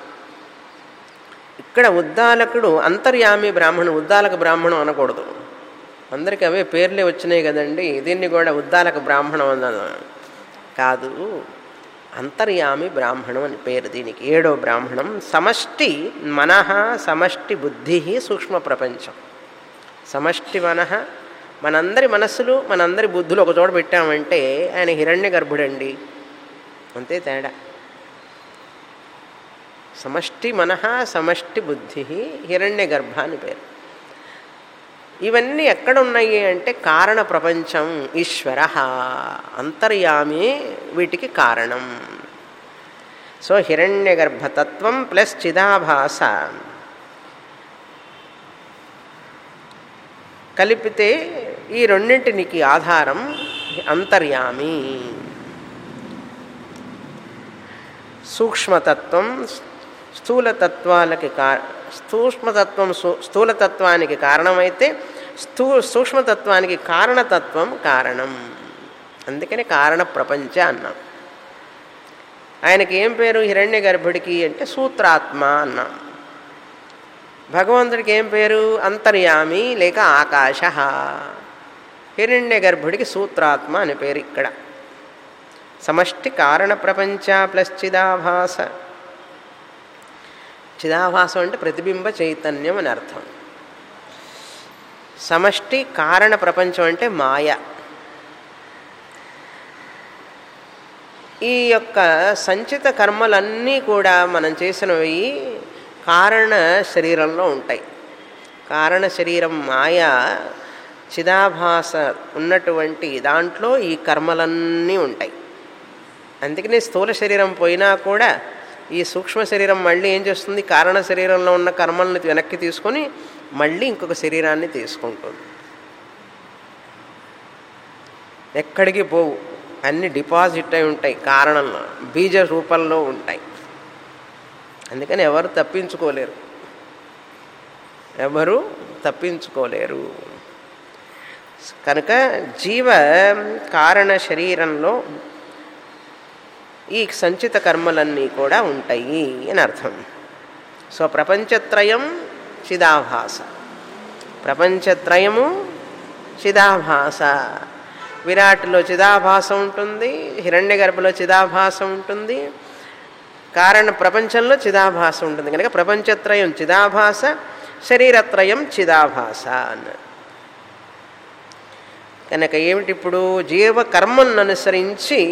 ఇక్కడ ఉద్దాలకుడు అంతర్యామి బ్రాహ్మణం ఉద్దాలక బ్రాహ్మణం అనకూడదు అందరికి అవే పేర్లే వచ్చినాయి కదండి దీన్ని కూడా ఉద్దాలక బ్రాహ్మణం అన్న కాదు అంతర్యామి బ్రాహ్మణం అని పేరు దీనికి ఏడో బ్రాహ్మణం సమష్టి మనః సమష్టి బుద్ధి సూక్ష్మ ప్రపంచం సమష్టి మనః మనందరి మనస్సులు మనందరి బుద్ధులు ఒక చోట పెట్టామంటే ఆయన హిరణ్య గర్భుడండి అంతే తేడా సమష్టి మనః సమష్టి బుద్ధి హిరణ్య గర్భ అని పేరు ఇవన్నీ ఎక్కడ ఉన్నాయి అంటే కారణ ప్రపంచం ఈశ్వర అంతర్యామి వీటికి కారణం సో హిరణ్య గర్భతత్వం ప్లస్ చిదాభాస కలిపితే ఈ రెండింటినికి ఆధారం అంతర్యామి సూక్ష్మతత్వం స్థూలతత్వాలకి కా సూక్ష్మతత్వం స్థూలతత్వానికి కారణమైతే స్థూ సూక్ష్మతత్వానికి కారణతత్వం కారణం అందుకని కారణ ప్రపంచ అన్నాం ఆయనకి ఏం పేరు హిరణ్య గర్భుడికి అంటే సూత్రాత్మ అన్నాం భగవంతుడికి ఏం పేరు అంతర్యామి లేక ఆకాశ హిరణ్య గర్భుడికి సూత్రాత్మ అని పేరు ఇక్కడ సమష్టి కారణ ప్రపంచ ప్లస్ చిదాభాస చిదాభాసం అంటే ప్రతిబింబ చైతన్యం అని అర్థం సమష్టి కారణ ప్రపంచం అంటే మాయ ఈ యొక్క సంచిత కర్మలన్నీ కూడా మనం చేసినవి కారణ శరీరంలో ఉంటాయి కారణ శరీరం మాయ చిదాభాస ఉన్నటువంటి దాంట్లో ఈ కర్మలన్నీ ఉంటాయి అందుకనే స్థూల శరీరం పోయినా కూడా ఈ సూక్ష్మ శరీరం మళ్ళీ ఏం చేస్తుంది కారణ శరీరంలో ఉన్న కర్మల్ని వెనక్కి తీసుకొని మళ్ళీ ఇంకొక శరీరాన్ని తీసుకుంటుంది ఎక్కడికి పోవు అన్ని డిపాజిట్ అయి ఉంటాయి కారణంలో బీజ రూపంలో ఉంటాయి అందుకని ఎవరు తప్పించుకోలేరు ఎవరు తప్పించుకోలేరు కనుక జీవ కారణ శరీరంలో ఈ సంచిత కర్మలన్నీ కూడా ఉంటాయి అని అర్థం సో ప్రపంచత్రయం చిదాభాస ప్రపంచత్రయము చిదాభాస విరాట్లో చిదాభాస ఉంటుంది హిరణ్య గర్భలో చిదాభాస ఉంటుంది కారణ ప్రపంచంలో చిదాభాస ఉంటుంది కనుక ప్రపంచత్రయం చిదాభాస శరీరత్రయం చిదాభాస అన్నారు కనుక ఏమిటి ఇప్పుడు జీవ కర్మలను అనుసరించి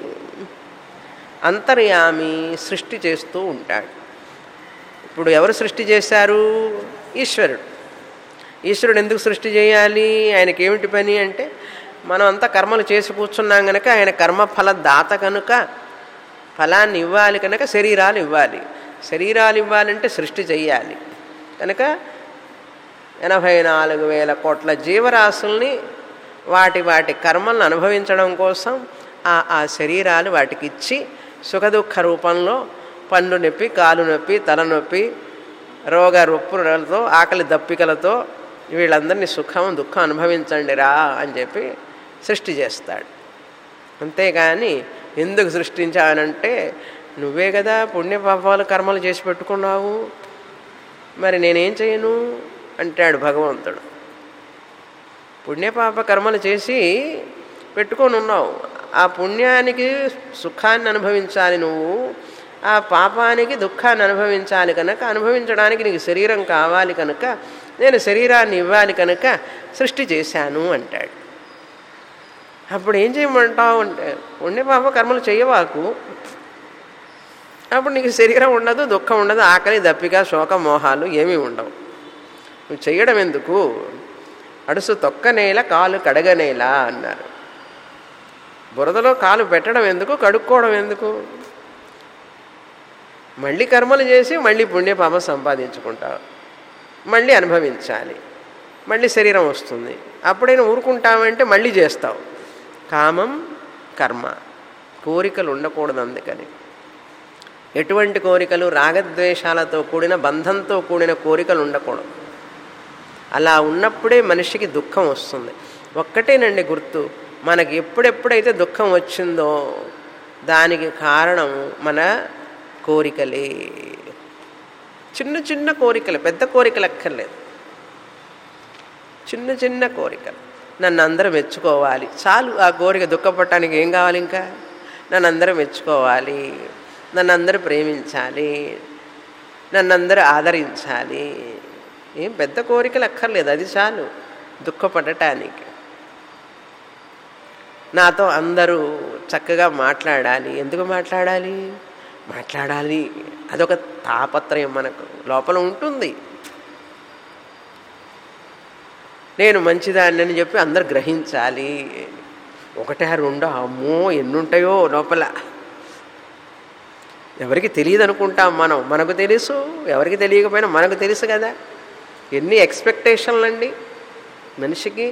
అంతర్యామి సృష్టి చేస్తూ ఉంటాడు ఇప్పుడు ఎవరు సృష్టి చేశారు ఈశ్వరుడు ఈశ్వరుడు ఎందుకు సృష్టి చేయాలి ఆయనకి ఏమిటి పని అంటే మనం అంతా కర్మలు చేసి కూర్చున్నాం కనుక ఆయన కర్మఫల దాత కనుక ఫలాన్ని ఇవ్వాలి కనుక శరీరాలు ఇవ్వాలి శరీరాలు ఇవ్వాలంటే సృష్టి చెయ్యాలి కనుక ఎనభై నాలుగు వేల కోట్ల జీవరాశుల్ని వాటి వాటి కర్మలను అనుభవించడం కోసం ఆ ఆ శరీరాలు వాటికి ఇచ్చి సుఖదుఖ రూపంలో పన్ను నొప్పి కాలు నొప్పి తలనొప్పి రోగ రొప్పులతో ఆకలి దప్పికలతో వీళ్ళందరినీ సుఖం దుఃఖం అనుభవించండి రా అని చెప్పి సృష్టి చేస్తాడు అంతేగాని ఎందుకు సృష్టించానంటే నువ్వే కదా పుణ్యపాపాలు కర్మలు చేసి పెట్టుకున్నావు మరి నేనేం చేయను అంటాడు భగవంతుడు పుణ్యపాప కర్మలు చేసి పెట్టుకొని ఉన్నావు ఆ పుణ్యానికి సుఖాన్ని అనుభవించాలి నువ్వు ఆ పాపానికి దుఃఖాన్ని అనుభవించాలి కనుక అనుభవించడానికి నీకు శరీరం కావాలి కనుక నేను శరీరాన్ని ఇవ్వాలి కనుక సృష్టి చేశాను అంటాడు అప్పుడు ఏం చేయమంటావు అంటే పుణ్యపాప కర్మలు చేయవాకు అప్పుడు నీకు శరీరం ఉండదు దుఃఖం ఉండదు ఆకలి దప్పిక శోక మోహాలు ఏమీ ఉండవు నువ్వు చెయ్యడం ఎందుకు అడుసు తొక్కనేల కాలు కడగనేల అన్నారు బురదలో కాలు పెట్టడం ఎందుకు కడుక్కోవడం ఎందుకు మళ్ళీ కర్మలు చేసి మళ్ళీ పుణ్యపాపం సంపాదించుకుంటావు మళ్ళీ అనుభవించాలి మళ్ళీ శరీరం వస్తుంది అప్పుడైనా ఊరుకుంటావంటే మళ్ళీ చేస్తావు కామం కర్మ కోరికలు ఉండకూడదు అందుకని ఎటువంటి కోరికలు రాగద్వేషాలతో కూడిన బంధంతో కూడిన కోరికలు ఉండకూడదు అలా ఉన్నప్పుడే మనిషికి దుఃఖం వస్తుంది ఒక్కటేనండి గుర్తు మనకి ఎప్పుడెప్పుడైతే దుఃఖం వచ్చిందో దానికి కారణం మన కోరికలే చిన్న చిన్న కోరికలు పెద్ద కోరికలు అక్కర్లేదు చిన్న చిన్న కోరికలు నన్ను అందరూ మెచ్చుకోవాలి చాలు ఆ కోరిక దుఃఖపడటానికి ఏం కావాలి ఇంకా నన్ను అందరూ మెచ్చుకోవాలి నన్ను అందరూ ప్రేమించాలి నన్ను అందరూ ఆదరించాలి ఏం పెద్ద కోరికలు అక్కర్లేదు అది చాలు దుఃఖపడటానికి నాతో అందరూ చక్కగా మాట్లాడాలి ఎందుకు మాట్లాడాలి మాట్లాడాలి అదొక తాపత్రయం మనకు లోపల ఉంటుంది నేను మంచిదాన్ని అని చెప్పి అందరు గ్రహించాలి ఒకటే రెండో అమ్మో ఎన్నుంటాయో లోపల ఎవరికి తెలియదు అనుకుంటాం మనం మనకు తెలుసు ఎవరికి తెలియకపోయినా మనకు తెలుసు కదా ఎన్ని ఎక్స్పెక్టేషన్లు అండి మనిషికి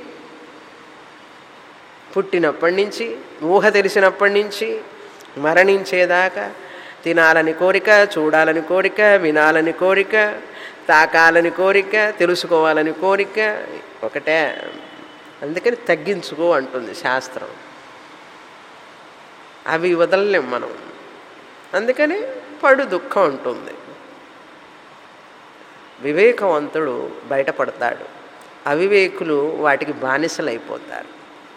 పుట్టినప్పటి నుంచి ఊహ తెలిసినప్పటి నుంచి మరణించేదాకా తినాలని కోరిక చూడాలని కోరిక వినాలని కోరిక తాకాలని కోరిక తెలుసుకోవాలని కోరిక ఒకటే అందుకని తగ్గించుకో అంటుంది శాస్త్రం అవి వదలలేం మనం అందుకని పడు దుఃఖం ఉంటుంది వివేకవంతుడు బయటపడతాడు అవివేకులు వాటికి బానిసలైపోతారు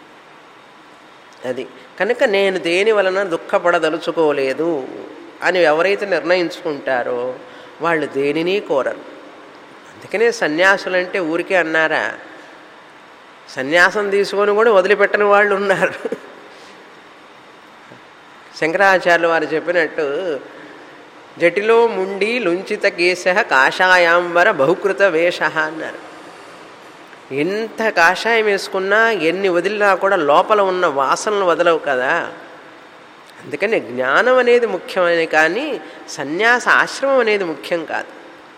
అది కనుక నేను దేని వలన దుఃఖపడదలుచుకోలేదు అని ఎవరైతే నిర్ణయించుకుంటారో వాళ్ళు దేనిని కోరరు అందుకనే సన్యాసులంటే ఊరికే అన్నారా సన్యాసం తీసుకొని కూడా వదిలిపెట్టని వాళ్ళు ఉన్నారు శంకరాచార్యులు వారు చెప్పినట్టు జటిలో ముండి లుంచిత కేశ కాషాయాంబర బహుకృత వేష అన్నారు ఎంత కాషాయం వేసుకున్నా ఎన్ని వదిలినా కూడా లోపల ఉన్న వాసనలు వదలవు కదా అందుకని జ్ఞానం అనేది ముఖ్యమని కానీ సన్యాస ఆశ్రమం అనేది ముఖ్యం కాదు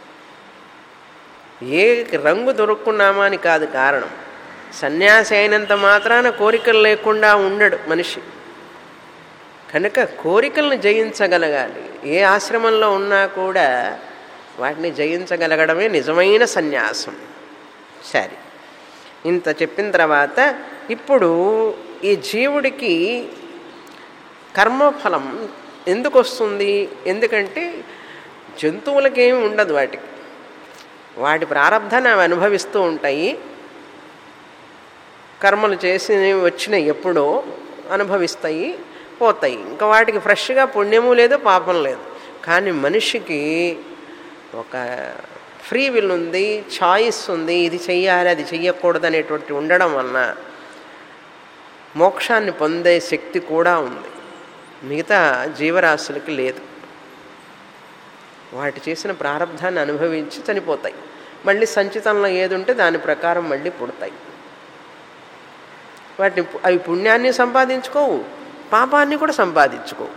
ఏ రంగు దొరుకున్నామా అని కాదు కారణం సన్యాసి అయినంత మాత్రాన కోరికలు లేకుండా ఉండడు మనిషి కనుక కోరికలను జయించగలగాలి ఏ ఆశ్రమంలో ఉన్నా కూడా వాటిని జయించగలగడమే నిజమైన సన్యాసం సరే ఇంత చెప్పిన తర్వాత ఇప్పుడు ఈ జీవుడికి కర్మఫలం ఎందుకు వస్తుంది ఎందుకంటే జంతువులకేమి ఉండదు వాటికి వాటి ప్రారంధాన్ని అవి అనుభవిస్తూ ఉంటాయి కర్మలు చేసి వచ్చిన ఎప్పుడో అనుభవిస్తాయి పోతాయి ఇంకా వాటికి ఫ్రెష్గా పుణ్యము లేదు పాపం లేదు కానీ మనిషికి ఒక ఫ్రీ విల్ ఉంది చాయిస్ ఉంది ఇది చెయ్యాలి అది చెయ్యకూడదు అనేటువంటి ఉండడం వలన మోక్షాన్ని పొందే శక్తి కూడా ఉంది మిగతా జీవరాశులకి లేదు వాటి చేసిన ప్రారంధాన్ని అనుభవించి చనిపోతాయి మళ్ళీ సంచితంలో ఏది ఉంటే దాని ప్రకారం మళ్ళీ పుడతాయి వాటిని అవి పుణ్యాన్ని సంపాదించుకోవు పాపాన్ని కూడా సంపాదించుకోవు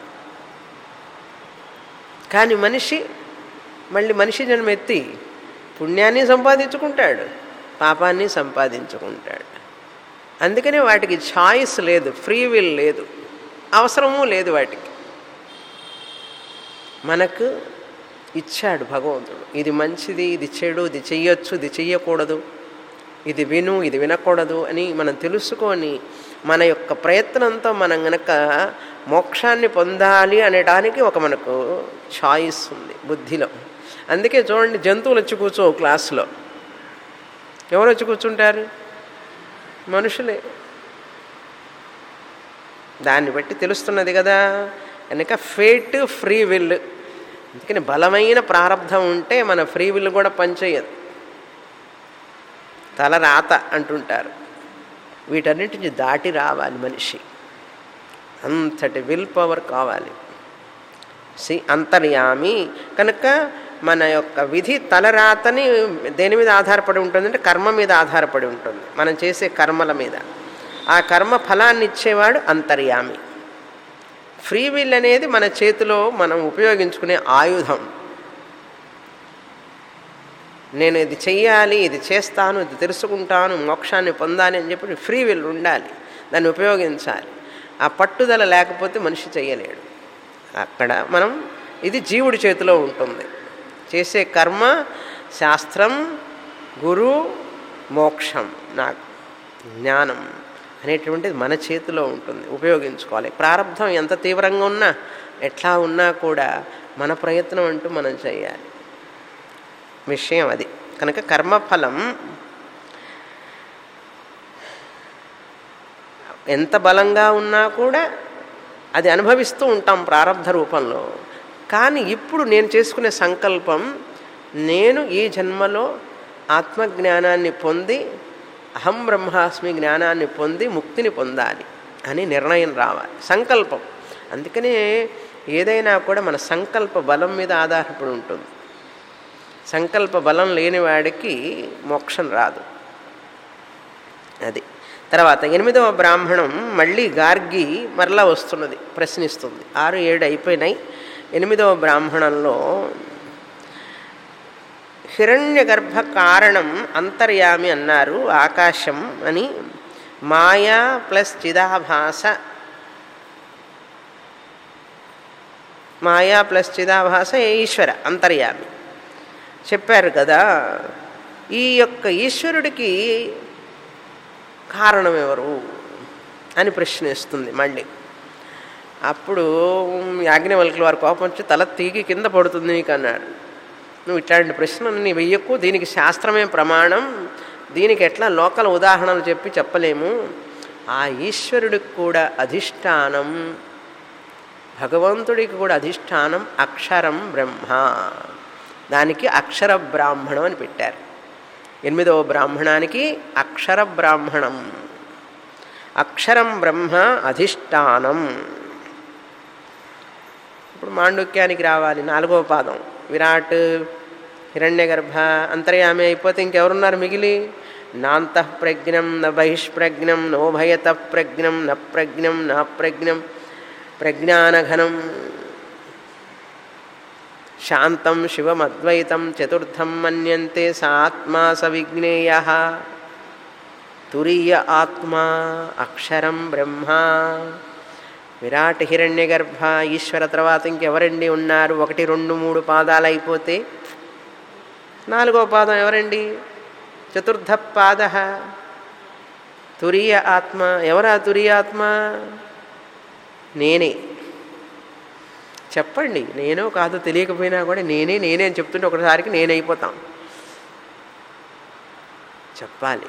కానీ మనిషి మళ్ళీ మనిషి జన్మ ఎత్తి పుణ్యాన్ని సంపాదించుకుంటాడు పాపాన్ని సంపాదించుకుంటాడు అందుకనే వాటికి ఛాయిస్ లేదు ఫ్రీ విల్ లేదు అవసరము లేదు వాటికి మనకు ఇచ్చాడు భగవంతుడు ఇది మంచిది ఇది చెడు ఇది చెయ్యొచ్చు ఇది చెయ్యకూడదు ఇది విను ఇది వినకూడదు అని మనం తెలుసుకొని మన యొక్క ప్రయత్నంతో మనం గనక మోక్షాన్ని పొందాలి అనడానికి ఒక మనకు చాయిస్ ఉంది బుద్ధిలో అందుకే చూడండి జంతువులు వచ్చి కూర్చో క్లాసులో ఎవరు వచ్చి కూర్చుంటారు మనుషులే దాన్ని బట్టి తెలుస్తున్నది కదా కనుక ఫేట్ ఫ్రీ విల్ అందుకని బలమైన ప్రారంధం ఉంటే మన ఫ్రీ విల్ కూడా పనిచేయదు తల రాత అంటుంటారు వీటన్నిటిని దాటి రావాలి మనిషి అంతటి విల్ పవర్ కావాలి సి అంతర్యామి కనుక మన యొక్క విధి తలరాతని దేని మీద ఆధారపడి ఉంటుందంటే కర్మ మీద ఆధారపడి ఉంటుంది మనం చేసే కర్మల మీద ఆ కర్మ ఫలాన్ని ఇచ్చేవాడు అంతర్యామి ఫ్రీ విల్ అనేది మన చేతిలో మనం ఉపయోగించుకునే ఆయుధం నేను ఇది చెయ్యాలి ఇది చేస్తాను ఇది తెలుసుకుంటాను మోక్షాన్ని పొందాలి అని చెప్పి ఫ్రీ విల్ ఉండాలి దాన్ని ఉపయోగించాలి ఆ పట్టుదల లేకపోతే మనిషి చెయ్యలేడు అక్కడ మనం ఇది జీవుడి చేతిలో ఉంటుంది చేసే కర్మ శాస్త్రం గురు మోక్షం నాకు జ్ఞానం అనేటువంటిది మన చేతిలో ఉంటుంది ఉపయోగించుకోవాలి ప్రారంధం ఎంత తీవ్రంగా ఉన్నా ఎట్లా ఉన్నా కూడా మన ప్రయత్నం అంటూ మనం చేయాలి విషయం అది కనుక కర్మఫలం ఎంత బలంగా ఉన్నా కూడా అది అనుభవిస్తూ ఉంటాం ప్రారంధ రూపంలో కానీ ఇప్పుడు నేను చేసుకునే సంకల్పం నేను ఈ జన్మలో ఆత్మజ్ఞానాన్ని పొంది అహం బ్రహ్మాస్మి జ్ఞానాన్ని పొంది ముక్తిని పొందాలి అని నిర్ణయం రావాలి సంకల్పం అందుకనే ఏదైనా కూడా మన సంకల్ప బలం మీద ఆధారపడి ఉంటుంది సంకల్ప బలం లేని వాడికి మోక్షం రాదు అది తర్వాత ఎనిమిదవ బ్రాహ్మణం మళ్ళీ గార్గి మరలా వస్తున్నది ప్రశ్నిస్తుంది ఆరు ఏడు అయిపోయినాయి ఎనిమిదవ బ్రాహ్మణంలో హిరణ్య గర్భ కారణం అంతర్యామి అన్నారు ఆకాశం అని మాయా ప్లస్ చిదాభాస మాయా ప్లస్ చిదాభాస ఈశ్వర అంతర్యామి చెప్పారు కదా ఈ యొక్క ఈశ్వరుడికి కారణం ఎవరు అని ప్రశ్నిస్తుంది మళ్ళీ అప్పుడు యాజ్ఞవల్కుల వారి కోపం వచ్చి తల తీగి కింద పడుతుంది నీకు అన్నాడు నువ్వు ఇట్లాంటి ప్రశ్నలు నీ వెయ్యకు దీనికి శాస్త్రమే ప్రమాణం దీనికి ఎట్లా లోకల్ ఉదాహరణలు చెప్పి చెప్పలేము ఆ ఈశ్వరుడికి కూడా అధిష్టానం భగవంతుడికి కూడా అధిష్టానం అక్షరం బ్రహ్మ దానికి అక్షర బ్రాహ్మణం అని పెట్టారు ఎనిమిదవ బ్రాహ్మణానికి అక్షర బ్రాహ్మణం అక్షరం బ్రహ్మ అధిష్టానం ఇప్పుడు మాండుక్యానికి రావాలి నాలుగవ పాదం విరాట్ హిరణ్యగర్భ అంతర్యామి అయిపోతే ఇంకెవరున్నారు మిగిలి నాంత ప్రజ్ఞం న బహిష్ప్రజ్ఞం నోభయత ప్రజ్ఞం న ప్రజ్ఞం నా ప్రజ్ఞం ప్రజ్ఞానఘనం శాంతం శివమద్వైతం చతుర్థం మన్యంతే స ఆత్మా స విజ్ఞేయ తురీయ ఆత్మా అక్షరం బ్రహ్మ విరాట్ హిరణ్యగర్భ ఈశ్వర తర్వాత ఇంకెవరండి ఉన్నారు ఒకటి రెండు మూడు పాదాలు అయిపోతే నాలుగో పాదం ఎవరండి చతుర్థ పాద తురీయ ఆత్మ ఎవరా తురీయ ఆత్మ నేనే చెప్పండి నేనో కాదో తెలియకపోయినా కూడా నేనే నేనే అని చెప్తుంటే ఒకసారికి నేనైపోతాం చెప్పాలి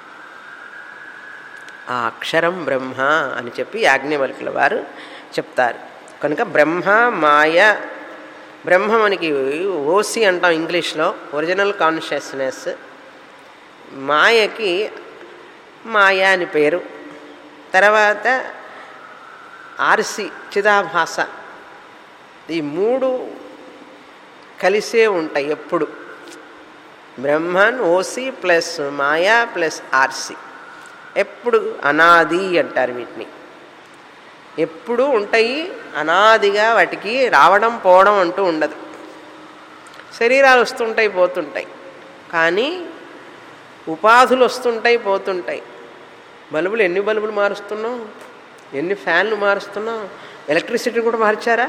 ఆ అక్షరం బ్రహ్మ అని చెప్పి యాజ్ఞవల్కుల వారు చెప్తారు కనుక బ్రహ్మ మాయ బ్రహ్మ మనకి ఓసి అంటాం ఇంగ్లీష్లో ఒరిజినల్ కాన్షియస్నెస్ మాయకి మాయ అని పేరు తర్వాత ఆర్సి చిదాభాస ఈ మూడు కలిసే ఉంటాయి ఎప్పుడు Brahman OC plus maya plus RC ఎప్పుడు అనాది అంటారు వీటిని ఎప్పుడు ఉంటాయి అనాదిగా వాటికి రావడం పోవడం అంటూ ఉండదు శరీరాలు వస్తుంటాయి పోతుంటాయి కానీ ఉపాధులు వస్తుంటాయి పోతుంటాయి బల్బులు ఎన్ని బల్బులు మారుస్తున్నాం ఎన్ని ఫ్యాన్లు మారుస్తున్నాం ఎలక్ట్రిసిటీ కూడా మార్చారా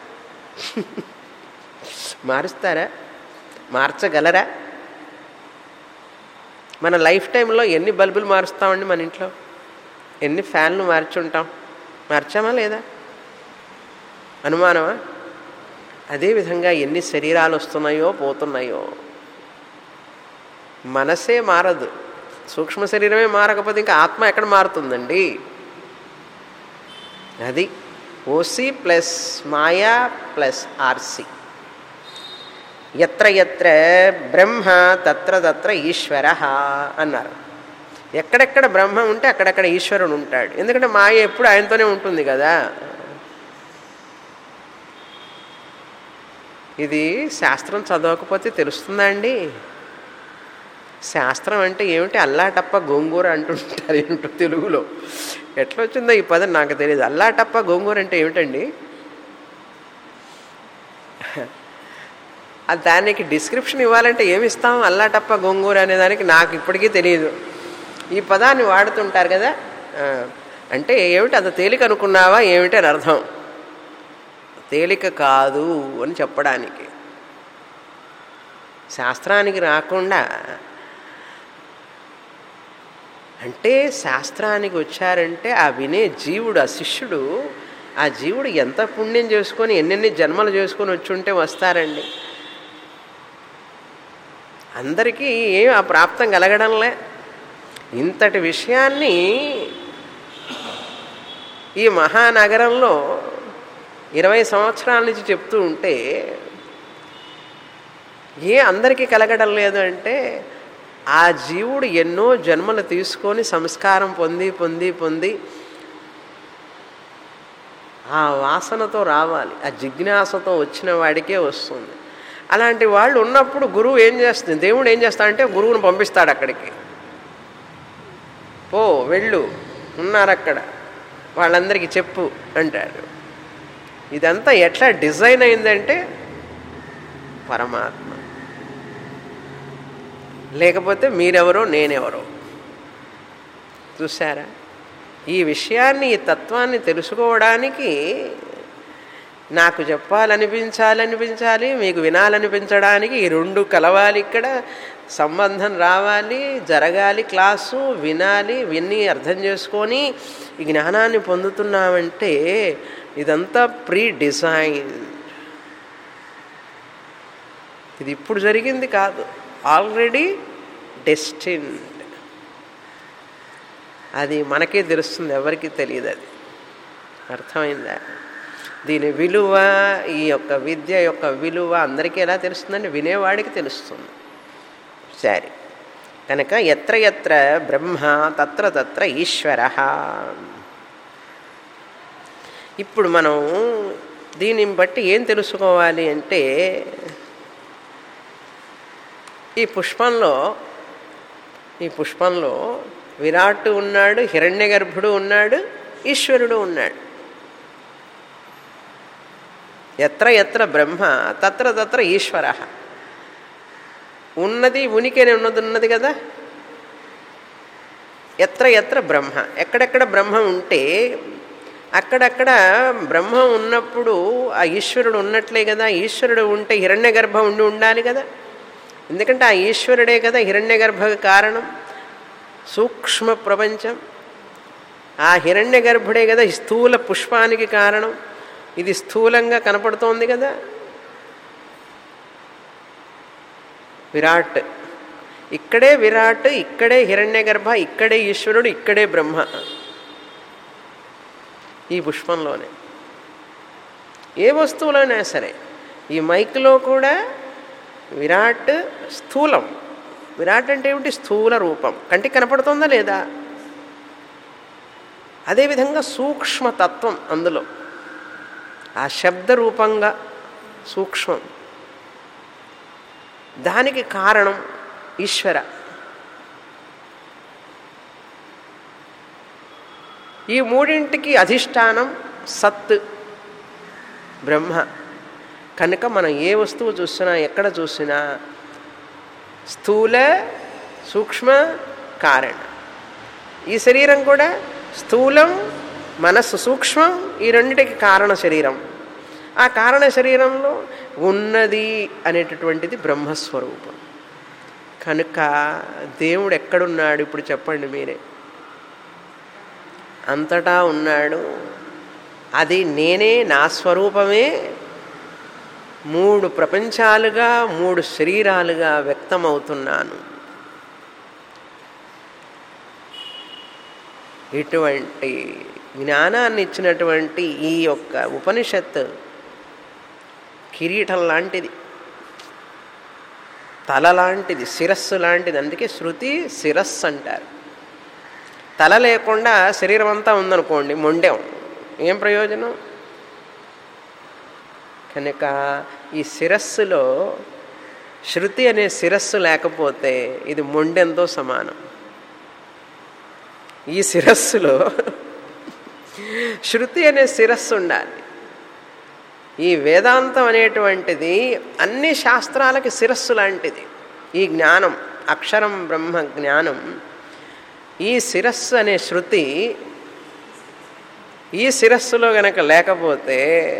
మారుస్తారా మార్చగలరా మన లైఫ్ టైంలో ఎన్ని బల్బులు మారుస్తామండి మన ఇంట్లో ఎన్ని ఫ్యాన్లు మార్చుంటాం మార్చామా లేదా అనుమానమా అదేవిధంగా ఎన్ని శరీరాలు వస్తున్నాయో పోతున్నాయో మనసే మారదు సూక్ష్మ శరీరమే మారకపోతే ఇంకా ఆత్మ ఎక్కడ మారుతుందండి అది OC plus maya plus RC ఎత్ర ఎత్ర బ్రహ్మ తత్ర తత్ర ఈశ్వర అన్నారు ఎక్కడెక్కడ బ్రహ్మ ఉంటే అక్కడక్కడ ఈశ్వరుడు ఉంటాడు ఎందుకంటే మాయ ఎప్పుడు ఆయనతోనే ఉంటుంది కదా ఇది శాస్త్రం చదవకపోతే తెలుస్తుందా అండి శాస్త్రం అంటే ఏమిటి అల్లాటప్ప గోంగూర అంటుంటారు ఏమిటో తెలుగులో ఎట్లా వచ్చిందో ఈ పదం నాకు తెలియదు అల్లాటప్ప గోంగూర అంటే ఏమిటండి ఆ దానికి డిస్క్రిప్షన్ ఇవ్వాలంటే ఏమి ఇస్తాం అల్లాటప్ప గోంగూర అనే దానికి నాకు ఇప్పటికీ తెలియదు ఈ పదాన్ని వాడుతుంటారు కదా ఆ, అంటే ఏమిటి అంత తేలిక అనుకున్నావా ఏమిటి అని అర్థం తేలిక కాదు అని చెప్పడానికి శాస్త్రానికి రాకుండా అంటే శాస్త్రానికి వచ్చారంటే ఆ వినే జీవుడు ఆ శిష్యుడు ఆ జీవుడు ఎంత పుణ్యం చేసుకొని ఎన్నెన్ని జన్మలు చేసుకొని వచ్చి ఉంటే వస్తారండి అందరికీ ఏం ఆ ప్రాప్తం కలగడంలే ఇంతటి విషయాన్ని ఈ మహానగరంలో ఇరవై సంవత్సరాల నుంచి చెప్తూ ఉంటే ఏ అందరికీ కలగడం లేదు అంటే ఆ జీవుడు ఎన్నో జన్మలు తీసుకొని సంస్కారం పొంది పొంది పొంది ఆ వాసనతో రావాలి ఆ జిజ్ఞాసతో వచ్చిన వాడికే వస్తుంది అలాంటి వాళ్ళు ఉన్నప్పుడు గురువు ఏం చేస్తుంది దేవుడు ఏం చేస్తాడంటే గురువును పంపిస్తాడు అక్కడికి పో వెళ్ళు ఉన్నారు అక్కడ వాళ్ళందరికీ చెప్పు అంటాడు ఇదంతా ఎట్లా డిజైన్ అయిందంటే పరమాత్మ లేకపోతే మీరెవరో నేనెవరో చూసారా ఈ విషయాన్ని ఈ తత్వాన్ని తెలుసుకోవడానికి నాకు చెప్పాలనిపించాలనిపించాలి మీకు వినాలనిపించడానికి ఈ రెండు కలవాలి ఇక్కడ సంబంధం రావాలి జరగాలి క్లాసు వినాలి విని అర్థం చేసుకొని ఈ జ్ఞానాన్ని పొందుతున్నామంటే ఇదంతా ప్రీ డిజైన్ ఇది ఇప్పుడు జరిగింది కాదు ఆల్రెడీ డెస్టిన్డ్ అది మనకే తెలుస్తుంది ఎవరికి తెలియదు అది అర్థమైందా దీని విలువ ఈ యొక్క విద్య యొక్క విలువ అందరికీ ఎలా తెలుస్తుందంటే వినేవాడికి తెలుస్తుంది సరే కనుక ఎత్ర ఎత్ర బ్రహ్మ తత్ర తత్ర ఈశ్వర ఇప్పుడు మనం దీనిని బట్టి ఏం తెలుసుకోవాలి అంటే ఈ పుష్పంలో ఈ పుష్పంలో విరాట్ ఉన్నాడు హిరణ్య గర్భుడు ఉన్నాడు ఈశ్వరుడు ఉన్నాడు ఎత్ర ఎత్ర బ్రహ్మ తత్ర తత్ర ఈశ్వర ఉన్నది ఉనికినే ఉన్నది ఉన్నది కదా ఎత్ర ఎత్ర బ్రహ్మ ఎక్కడెక్కడ బ్రహ్మ ఉంటే అక్కడక్కడ బ్రహ్మ ఉన్నప్పుడు ఆ ఈశ్వరుడు ఉన్నట్లే కదా ఈశ్వరుడు ఉంటే హిరణ్య గర్భం ఉండి ఉండాలి కదా ఎందుకంటే ఆ ఈశ్వరుడే కదా హిరణ్య గర్భ కారణం సూక్ష్మ ప్రపంచం ఆ హిరణ్య గర్భుడే కదా ఈ స్థూల పుష్పానికి కారణం ఇది స్థూలంగా కనపడుతోంది కదా విరాట్ ఇక్కడే విరాట్ ఇక్కడే హిరణ్య గర్భ ఇక్కడే ఈశ్వరుడు ఇక్కడే బ్రహ్మ ఈ పుష్పంలోనే ఏ వస్తువులైనా సరే ఈ మైక్లో కూడా విరాట్ స్థూలం విరాట్ అంటే ఏమిటి స్థూల రూపం కంటికి కనపడుతుందా లేదా అదేవిధంగా సూక్ష్మతత్వం అందులో ఆ శబ్ద రూపంగా సూక్ష్మం దానికి కారణం ఈశ్వర ఈ మూడింటికి అధిష్టానం సత్ బ్రహ్మ కనుక మనం ఏ వస్తువు చూసినా ఎక్కడ చూసినా స్థూల సూక్ష్మ కారణ ఈ శరీరం కూడా స్థూలం మనస్సు సూక్ష్మం ఈ రెండిటికి కారణ శరీరం ఆ కారణ శరీరంలో ఉన్నది అనేటటువంటిది బ్రహ్మస్వరూపం కనుక దేవుడు ఎక్కడున్నాడు ఇప్పుడు చెప్పండి మీరే అంతటా ఉన్నాడు అది నేనే నా స్వరూపమే మూడు ప్రపంచాలుగా మూడు శరీరాలుగా వ్యక్తమవుతున్నాను ఇటువంటి జ్ఞానాన్ని ఇచ్చినటువంటి ఈ యొక్క ఉపనిషత్తు కిరీటం లాంటిది తల లాంటిది శిరస్సు లాంటిది అందుకే శృతి శిరస్సు అంటారు తల లేకుండా శరీరం అంతా ఉందనుకోండి మొండెం ఏం ప్రయోజనం కనుక ఈ శిరస్సులో శృతి అనే శిరస్సు లేకపోతే ఇది మొండెంతో సమానం ఈ శిరస్సులో శృతి అనే శిరస్సు ఉండాలి ఈ వేదాంతం అనేటువంటిది అన్ని శాస్త్రాలకి శిరస్సు లాంటిది ఈ జ్ఞానం అక్షరం బ్రహ్మ జ్ఞానం ఈ శిరస్సు అనే శృతి ఈ శిరస్సులో గనక లేకపోతే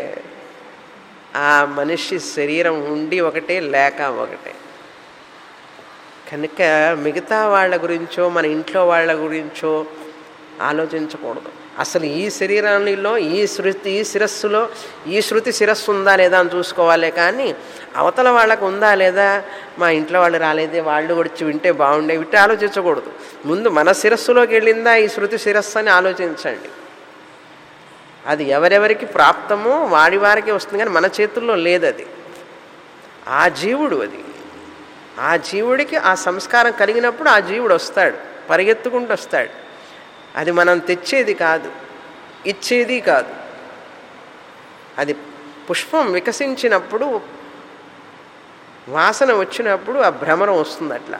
ఆ మనిషి శరీరం ఉండి ఒకటే లేక ఒకటే కనుక మిగతా వాళ్ళ గురించో మన ఇంట్లో వాళ్ళ గురించో ఆలోచించకూడదు అసలు ఈ శరీరంలో ఈ శృతి ఈ శిరస్సులో ఈ శృతి శిరస్సు ఉందా లేదా అని చూసుకోవాలి కానీ అవతల వాళ్ళకు ఉందా లేదా మా ఇంట్లో వాళ్ళు రాలేదే వాళ్ళు వచ్చి వింటే బాగుండే వింటే ఆలోచించకూడదు ముందు మన శిరస్సులోకి వెళ్ళిందా ఈ శృతి శిరస్సు అని ఆలోచించండి అది ఎవరెవరికి ప్రాప్తమో వాడి వారికి వస్తుంది కానీ మన చేతుల్లో లేదు అది ఆ జీవుడు అది ఆ జీవుడికి ఆ సంస్కారం కలిగినప్పుడు ఆ జీవుడు వస్తాడు పరిగెత్తుకుంటూ వస్తాడు అది మనం తెచ్చేది కాదు ఇచ్చేది కాదు అది పుష్పం వికసించినప్పుడు వాసన వచ్చినప్పుడు ఆ భ్రమరం వస్తుంది అట్లా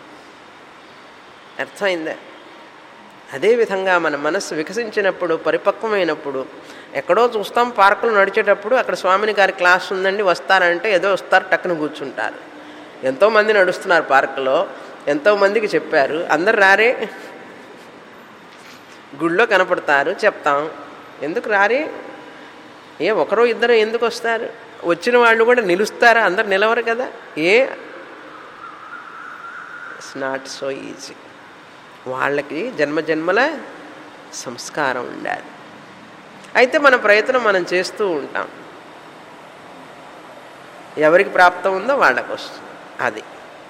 అర్థమైందా అదేవిధంగా మన మనస్సు వికసించినప్పుడు పరిపక్వమైనప్పుడు ఎక్కడో చూస్తాం పార్కులో నడిచేటప్పుడు అక్కడ స్వామిని గారి క్లాస్ ఉందండి వస్తారంటే ఏదో వస్తారు టక్కున కూర్చుంటారు ఎంతోమంది నడుస్తున్నారు పార్కులో ఎంతోమందికి చెప్పారు అందరు రారే గుళ్ళో కనపడతారు చెప్తాం ఎందుకు రారే ఏ ఒకరో ఇద్దరు ఎందుకు వస్తారు వచ్చిన వాళ్ళు కూడా నిలుస్తారా అందరు నిలవరు కదా ఏ ఇట్స్ నాట్ సో ఈజీ వాళ్ళకి జన్మ జన్మల సంస్కారం ఉండాలి అయితే మన ప్రయత్నం మనం చేస్తూ ఉంటాం ఎవరికి ప్రాప్తం ఉందో వాళ్ళకు వస్తుంది అది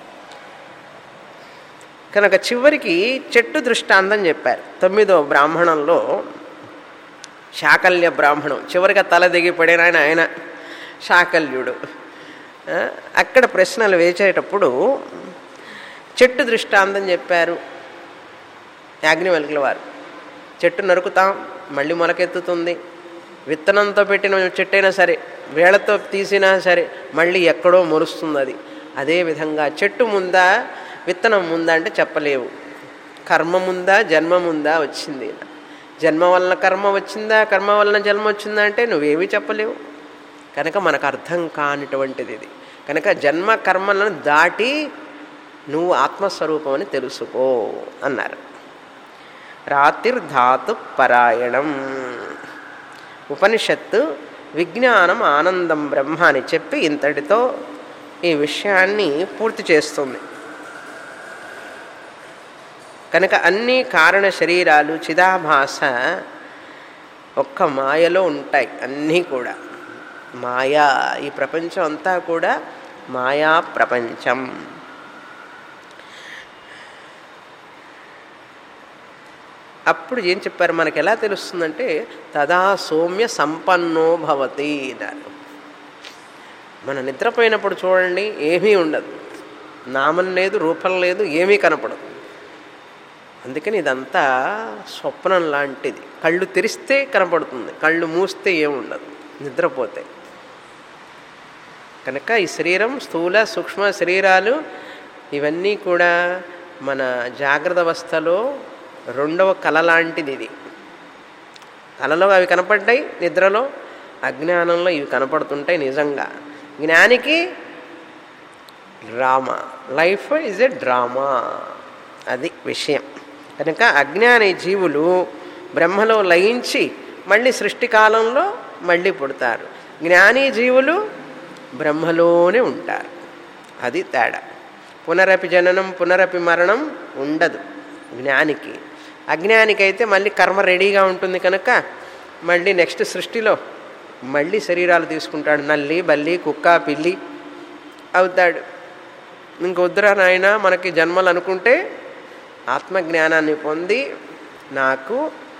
కనుక చివరికి చెట్టు దృష్టాంతం చెప్పారు తొమ్మిదో బ్రాహ్మణంలో శాకల్య బ్రాహ్మణం చివరిగా తల దిగి పడిన ఆయన ఆయన శాకల్యుడు అక్కడ ప్రశ్నలు వేసేటప్పుడు చెట్టు దృష్టాంతం చెప్పారు యాజ్ఞవల్కుల వారు చెట్టు నరుకుతాం మళ్ళీ మొలకెత్తుతుంది విత్తనంతో పెట్టిన చెట్టు అయినా సరే వేళతో తీసినా సరే మళ్ళీ ఎక్కడో మొరుస్తుంది అది అదేవిధంగా చెట్టు ముందా విత్తనం ముందా అంటే చెప్పలేవు కర్మ ముందా జన్మ ముందా వచ్చింది జన్మ వలన కర్మ వచ్చిందా కర్మ వలన జన్మ వచ్చిందా అంటే నువ్వేమీ చెప్పలేవు కనుక మనకు అర్థం కానిటువంటిది ఇది కనుక జన్మ కర్మలను దాటి నువ్వు ఆత్మస్వరూపం అని తెలుసుకో అన్నారు రాతిర్ధాతు పరాయణం ఉపనిషత్తు విజ్ఞానం ఆనందం బ్రహ్మ అని చెప్పి ఇంతటితో ఈ విషయాన్ని పూర్తి చేస్తుంది కనుక అన్ని కారణ శరీరాలు చిదాభాస ఒక్క మాయలో ఉంటాయి అన్నీ కూడా మాయా ఈ ప్రపంచం అంతా కూడా మాయా ప్రపంచం అప్పుడు ఏం చెప్పారు మనకి ఎలా తెలుస్తుందంటే తదా సౌమ్య సంపన్నో భవతి అన్నారు మన నిద్రపోయినప్పుడు చూడండి ఏమీ ఉండదు నామం లేదు రూపం లేదు ఏమీ కనపడదు అందుకని ఇదంతా స్వప్నం లాంటిది కళ్ళు తెరిస్తే కనపడుతుంది కళ్ళు మూస్తే ఏముండదు నిద్రపోతే కనుక ఈ శరీరం స్థూల సూక్ష్మ శరీరాలు ఇవన్నీ కూడా మన జాగ్రత్త అవస్థలో రెండవ కళ లాంటిది ఇది కళలో అవి కనపడ్డాయి నిద్రలో అజ్ఞానంలో ఇవి కనపడుతుంటాయి నిజంగా జ్ఞానికి drama life is a drama అది విషయం కనుక అజ్ఞాని జీవులు బ్రహ్మలో లయించి మళ్ళీ సృష్టి కాలంలో మళ్ళీ పుడతారు జ్ఞాని జీవులు బ్రహ్మలోనే ఉంటారు అది తేడా పునరపి జననం పునరపి మరణం ఉండదు జ్ఞానికి అజ్ఞానికైతే మళ్ళీ కర్మ రెడీగా ఉంటుంది కనుక మళ్ళీ నెక్స్ట్ సృష్టిలో మళ్ళీ శరీరాలు తీసుకుంటాడు నల్లి బల్లి కుక్క పిల్లి అవుతాడు ఇంక వద్దురా నాయన మనకి జన్మలు అనుకుంటే ఆత్మజ్ఞానాన్ని పొంది నాకు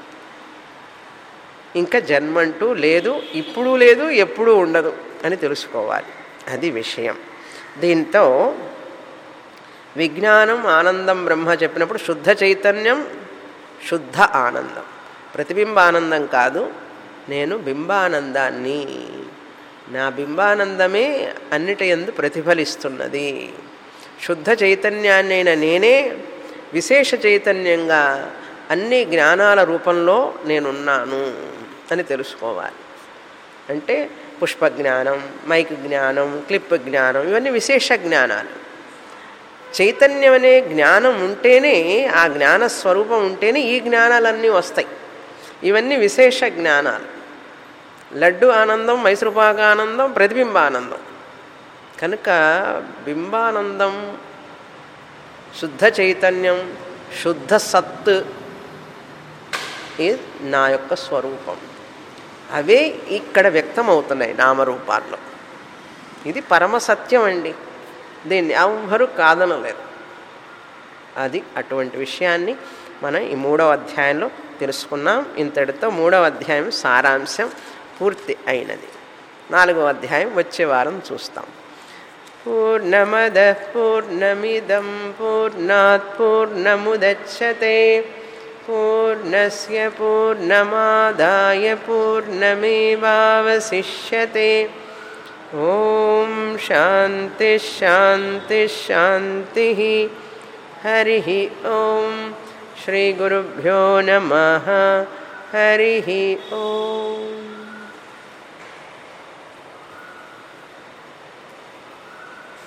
ఇంకా జన్మంటూ లేదు ఇప్పుడు లేదు ఎప్పుడూ ఉండదు అని తెలుసుకోవాలి అది విషయం దీంతో విజ్ఞానం ఆనందం బ్రహ్మ చెప్పినప్పుడు శుద్ధ చైతన్యం శుద్ధ ఆనందం ప్రతిబింబ ఆనందం కాదు నేను బింబానందాన్ని నా బింబానందమే అన్నిటి ఎందు ప్రతిఫలిస్తున్నది శుద్ధ చైతన్యాన్నైన నేనే విశేష చైతన్యంగా అన్ని జ్ఞానాల రూపంలో నేనున్నాను అని తెలుసుకోవాలి అంటే పుష్ప జ్ఞానం మైక్ జ్ఞానం క్లిప్ జ్ఞానం ఇవన్నీ విశేష జ్ఞానాలు చైతన్యం అనే జ్ఞానం ఉంటేనే ఆ జ్ఞాన స్వరూపం ఉంటేనే ఈ జ్ఞానాలన్నీ వస్తాయి ఇవన్నీ విశేష జ్ఞానాలు లడ్డు ఆనందం మైసూరుపాక ఆనందం ప్రతిబింబ ఆనందం కనుక బింబానందం శుద్ధ చైతన్యం శుద్ధ సత్ ఇది నా యొక్క స్వరూపం అవే ఇక్కడ వ్యక్తమవుతున్నాయి నామరూపాల్లో ఇది పరమ సత్యం అండి దీన్ని ఎవ్వరూ కాదనలేదు అది అటువంటి విషయాన్ని మనం ఈ మూడవ అధ్యాయంలో తెలుసుకున్నాం ఇంతటితో మూడవ అధ్యాయం సారాంశం పూర్తి అయినది నాలుగవ అధ్యాయం వచ్చే వారం చూస్తాం పూర్ణమద పూర్ణమిదం పూర్ణాత్ పూర్ణముదచ్చతే పూర్ణస్య పూర్ణమాదాయ పూర్ణమేవావశిష్యతే ఓం శాంతి శాంతి శాంతి హరి ఓం శ్రీ గురుభ్యో నమ హరి ఓం